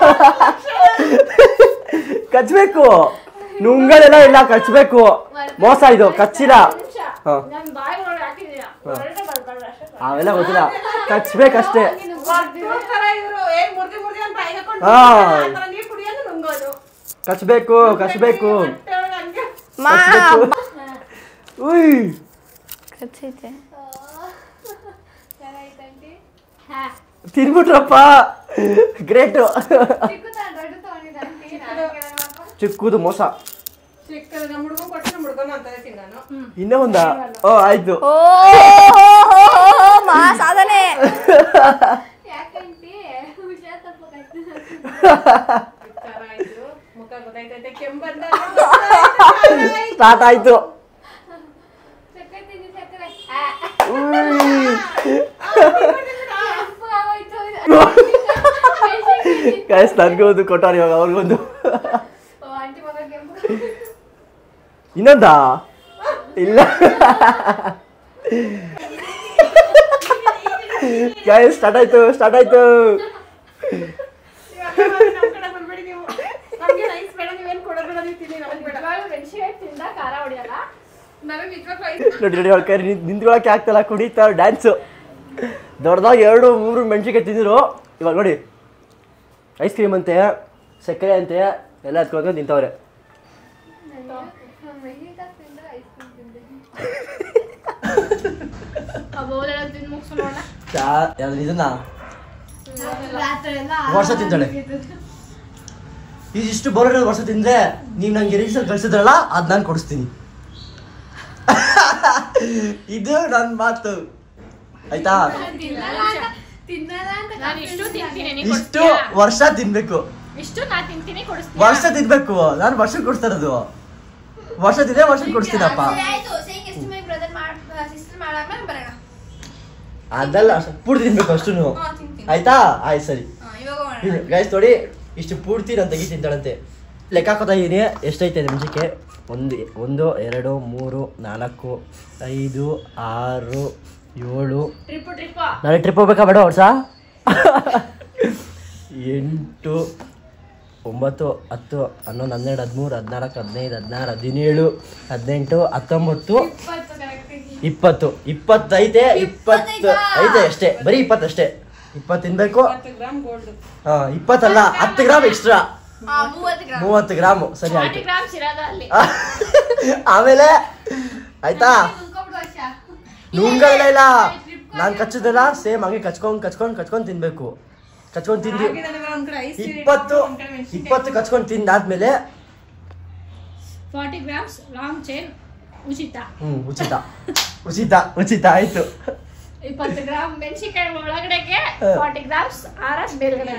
Speaker 1: ಕಚ್ಬೇಕು ನುಂಗಲೆಲ್ಲ ಇಲ್ಲ ಕಚ್ಬೇಕು ಮೋಸ ಇದು ಕಚ್ಚಿಲ್ಲ ಹಾ.
Speaker 3: ನನ್ ಬಾಯಿ ಒಳಗೆ ಹಾಕಿದೀಯ ಹೊರಟೆ ಬರ್ಬಾರ್ದು ಅಷ್ಟೇ
Speaker 1: ಅವೆಲ್ಲ ಗೊತ್ತಿಲ್ಲ ಕಚ್ಬೇಕಷ್ಟೇ
Speaker 4: ಒಟ್ಟು ತರ ಇವ್ರು ಏನ್ ಮುರ್ದಿ ಮುರ್ದಿ ಅಂತ ಬಾಯಿಗೆ ಹಾಕೊಂಡು
Speaker 1: ಹಾ.
Speaker 4: ಆ ತರ ನೀರ್ ಕುಡಿಯೋದು ನುಂಗೋದು
Speaker 1: ಕಚ್ಬೇಕು ಕಚ್ಬೇಕು
Speaker 4: ಹೊಟ್ಟೆ ಒಳಗೆ ಹಂಗೆ
Speaker 2: ಮಾ
Speaker 1: ಉಯ್
Speaker 2: ಕಚ್ಚೈತೆ
Speaker 1: ತಿನ್ಬಿಟ್ರಪ್ಪ ಗ್ರೇಟು ಚಿಕ್ಕದು ಮೋಸ
Speaker 4: ಚಿಕ್ಕದು ನಮ್ಮ ಹುಡುಗನ್ ಕೊಟ್ಟು ನಮ್ಮ ಹುಡುಗನ ಅಂತಾನೆ ತಿನ್ನಾನು
Speaker 1: ಇನ್ನೂ ಒಂದ ಓ ಆಯ್ತು
Speaker 2: ಓ ಮಾ ಸಾಧನೆ
Speaker 4: ತರ ಆಯ್ತು ಮುಖ ಗೊತ್ತಾಯ್ತೈತೆ ಕೆಮ್ಮು ಬಂದ
Speaker 1: ಸ್ಟಾರ್ಟ್ ಆಯ್ತು ಉಯ್. ಗೈಸ್ ನನಗೂ ಒಂದು ಕೊಟ್ಟಾರ ಇವಾಗ ಅವ್ರಿಗೊಂದು ಇನ್ನೊಂದಾ ಇಲ್ಲ ಗೈಸ್ ಸ್ಟಾರ್ಟ್ ಆಯ್ತು ಸ್ಟಾರ್ಟ್ ಆಯ್ತು
Speaker 4: ನಮ್ ಕಡೆ ಬರ್ಬೇಡಿ ನೀವು ನಮ್ಗೆ ರೈಸ್ ಬೇಡ ನೀವೇನ್ ಕೊಡೋಬೇಡ ನೀವು ತಿನ್ನಿ ನಮ್ಗೆ ಬೇಡ
Speaker 3: ಇವಾಗ ಮೆಣಸಿನ್ಕಾಯಿ ತಿಂದ ಖಾರ ಹೊಡಿಯಲ್ಲ
Speaker 4: ನನಗೆ ನಿಜವಾಗ್ಲೂ ರೈಸ್
Speaker 1: ನೋಡಿ ನೋಡಿ ಅವ್ರ ಕೈ ನಿಂತ್ಕೊಳಕ್ಕೆ ಆಗ್ತಲ್ಲ ಕುಣಿತಾವ್ ಡ್ಯಾನ್ಸು ದೊಡ್ಡದಾಗಿ ಎರಡು ಮೂರು ಮೆಣಸಿನ್ಕಾಯಿ ತಿಂದರು ಇವಾಗ ನೋಡಿ ಐಸ್ ಕ್ರೀಮ್ ಅಂತೆ ಸಕ್ಕರೆ ಅಂತೆ ಎಲ್ಲ ಎತ್ಕೊಂಡು ನಿಂತವ್ರೆ
Speaker 3: ಆ bowl ಎಲ್ಲ ತಿಂದು ಮುಗ್ಸು ನೋಡೋಣ
Speaker 1: ಚಾ ಯಾವ್ದು ಇದನ್ನ ವರ್ಷ ತಿಂತಾಳೆ ಇದಿಷ್ಟು ಬರೋ ವರ್ಷ ತಿಂದ್ರೆ ನೀವು ನಂಗೆ ರಿಜಿಸ್ಟರ್ ಕಳ್ಸಿದ್ರಲ್ಲ ಅದ್ ನಾನು ಕೊಡಿಸ್ತೀನಿ ಇದು ನನ್ನ ಮಾತು ಆಯ್ತಾ
Speaker 3: ನಾನು ಇಷ್ಟು ತಿಂತೀನಿ ನೀ
Speaker 1: ಇಷ್ಟು
Speaker 3: ಕೊಡ್ತೀಯಾ?
Speaker 1: ವರ್ಷ ತಿನ್ಬೇಕು
Speaker 3: ಇಷ್ಟು ನಾ ತಿಂತೀನಿ ಕೊಡಿಸ್ತೀನಿ
Speaker 1: ವರ್ಷ ತಿನ್ಬೇಕು ನಾನು ವರ್ಷ ಕೊಡ್ತಾ ಇರೋದು ವರ್ಷ ತಿಂದ್ರೆ ವರ್ಷ ಕೊಡಿಸ್ತೀನಪ್ಪ ಅದಲ್ಲ ಪೂರ್ತಿ ತಿನ್ಬೇಕು ಅಷ್ಟು ಆಯ್ತಾ ಆಯ್ತು ಸರಿ ಗೈಸ್ ನೋಡಿ ಇಷ್ಟು ಪೂರ್ತಿ ನಾನು ತೆಗಿ ತಿಂತಾಳಂತೆ ಲೆಕ್ಕ ಹಾಕೋತಾ ಇದೀನಿ ಎಷ್ಟೈತೆ ನಿಮಿಷಕ್ಕೆ ಒಂದು ಒಂದು ಎರಡು ಮೂರು ನಾಲ್ಕು ಐದು ಆರು ಏಳು
Speaker 3: ಟ್ರಿಪ್ ಟ್ರಿಪ್
Speaker 1: ನಾಳೆ ಟ್ರಿಪ್ ಹೋಗ್ಬೇಕಾ ಬೇಡ ವರ್ಷ ಎಂಟು ಒಂಬತ್ತು ಹತ್ತು ಹನ್ನೊಂದು ಹನ್ನೆರಡು ಹದಿಮೂರು ಹದಿನಾಲ್ಕು ಹದಿನೈದು ಹದಿನಾರು ಹದಿನೇಳು ಹದಿನೆಂಟು ಹತ್ತೊಂಬತ್ತು ಇಪ್ಪತ್ತು ಇಪ್ಪತ್ತೈತೆ ಇಪ್ಪತ್ತು ಐತೆ ಅಷ್ಟೇ ಬರೀ ಇಪ್ಪತ್ತಷ್ಟೇ ಇಪ್ಪತ್ತು ತಿನ್ಬೇಕು
Speaker 4: ಹತ್ತು ಗ್ರಾಮ್ ಗೋಲ್ಡ್
Speaker 1: ಹಾ ಇಪ್ಪತ್ತಲ್ಲ ಹತ್ತು ಗ್ರಾಮ್ ಎಕ್ಸ್ಟ್ರಾ ಮೂವತ್ತು ಗ್ರಾಮ್ ಸರಿ
Speaker 3: ಫಾರ್ಟಿ
Speaker 1: ಆಯ್ತು
Speaker 3: ಗ್ರಾಮ್ಸ್ ಇರೋದ ಅಲ್ಲಿ
Speaker 1: ಆಮೇಲೆ ಆಯ್ತಾ ನುಂಗಲ್ಲ ಇಲ್ಲ ನಾನ್ ಕಚ್ಚೋದಿಲ್ಲ ಸೇಮ್ ಹಂಗೆ ಕಚ್ಕೊಂಡ್ ಕಚ್ಕೊಂಡ್ ಕಚ್ಕೊಂಡ್ ತಿನ್ಬೇಕು ಕಚ್ಕೊಂಡ್ ತಿಂದು
Speaker 4: ಒಂದ್ ಕಡೆ ಐಸ್
Speaker 1: ಇಪ್ಪತ್ತು ಇಪ್ಪತ್ತು ಕಚ್ಕೊಂಡ್ ತಿಂದಾದ್ಮೇಲೆ
Speaker 3: ಫಾರ್ಟಿ ಗ್ರಾಮ್ಸ್ ಲಾಂಗ್ ಚೈನ್ ಉಚಿತ
Speaker 1: ಹ್ಮ್ ಉಚಿತ ಉಚಿತ ಉಚಿತ ಆಯ್ತು
Speaker 3: ಇಪ್ಪತ್ತು ಗ್ರಾಮ್ ಮೆಣಸಿನಕಾಯಿ ಒಳಗಡೆಗೆ ಫಾರ್ಟಿ ಗ್ರಾಮ್ಸ್ ಆರಸ್ ಮೇಲ್ಗಡೆ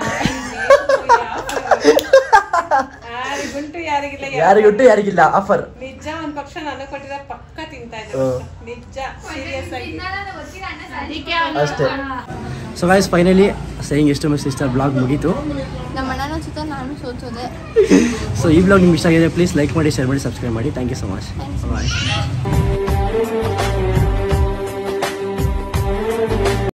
Speaker 4: ಯಾರಿಗುಂಟು ಯಾರಿಗಿಲ್ಲ
Speaker 1: ಯಾರಿಗುಂಟು ಯಾರಿಗಿಲ್ಲ ಆಫರ್
Speaker 4: ನಿಜ ಒಂದ್ ಪಕ್ಷ ನನಗೆ ಕೊಟ್ಟಿದ್ರೆ ಪಕ್ಕ ತಿಂತಾ ಇದ್ದೆ
Speaker 1: ಹ್ಮ್.
Speaker 4: ನಿಜ ಸೀರಿಯಸ್ ಆಗಿ
Speaker 3: ಅದಕ್ಕೆ
Speaker 1: ಅಷ್ಟೇ ಸೊ ಗೈಸ್ ಫೈನಲಿ ಸೇಯಿಂಗ್ ಎಷ್ಟು ಮಿಸ್ ಇಷ್ಟ ಬ್ಲಾಗ್ ಮುಗೀತು
Speaker 2: ನಮ್ಮ ಅಣ್ಣನೂ ಸೋತ ನಾನು ಸೋತೋದೆ
Speaker 1: ಸೊ ಈ ಬ್ಲಾಗ್ ನಿಮ್ಗೆ ಇಷ್ಟ ಆಗಿದೆ ಪ್ಲೀಸ್ ಲೈಕ್ ಮಾಡಿ ಶೇರ್ ಮಾಡಿ ಸಬ್ಸ್ಕ್ರೈಬ್ ಮಾಡಿ thank you so much bye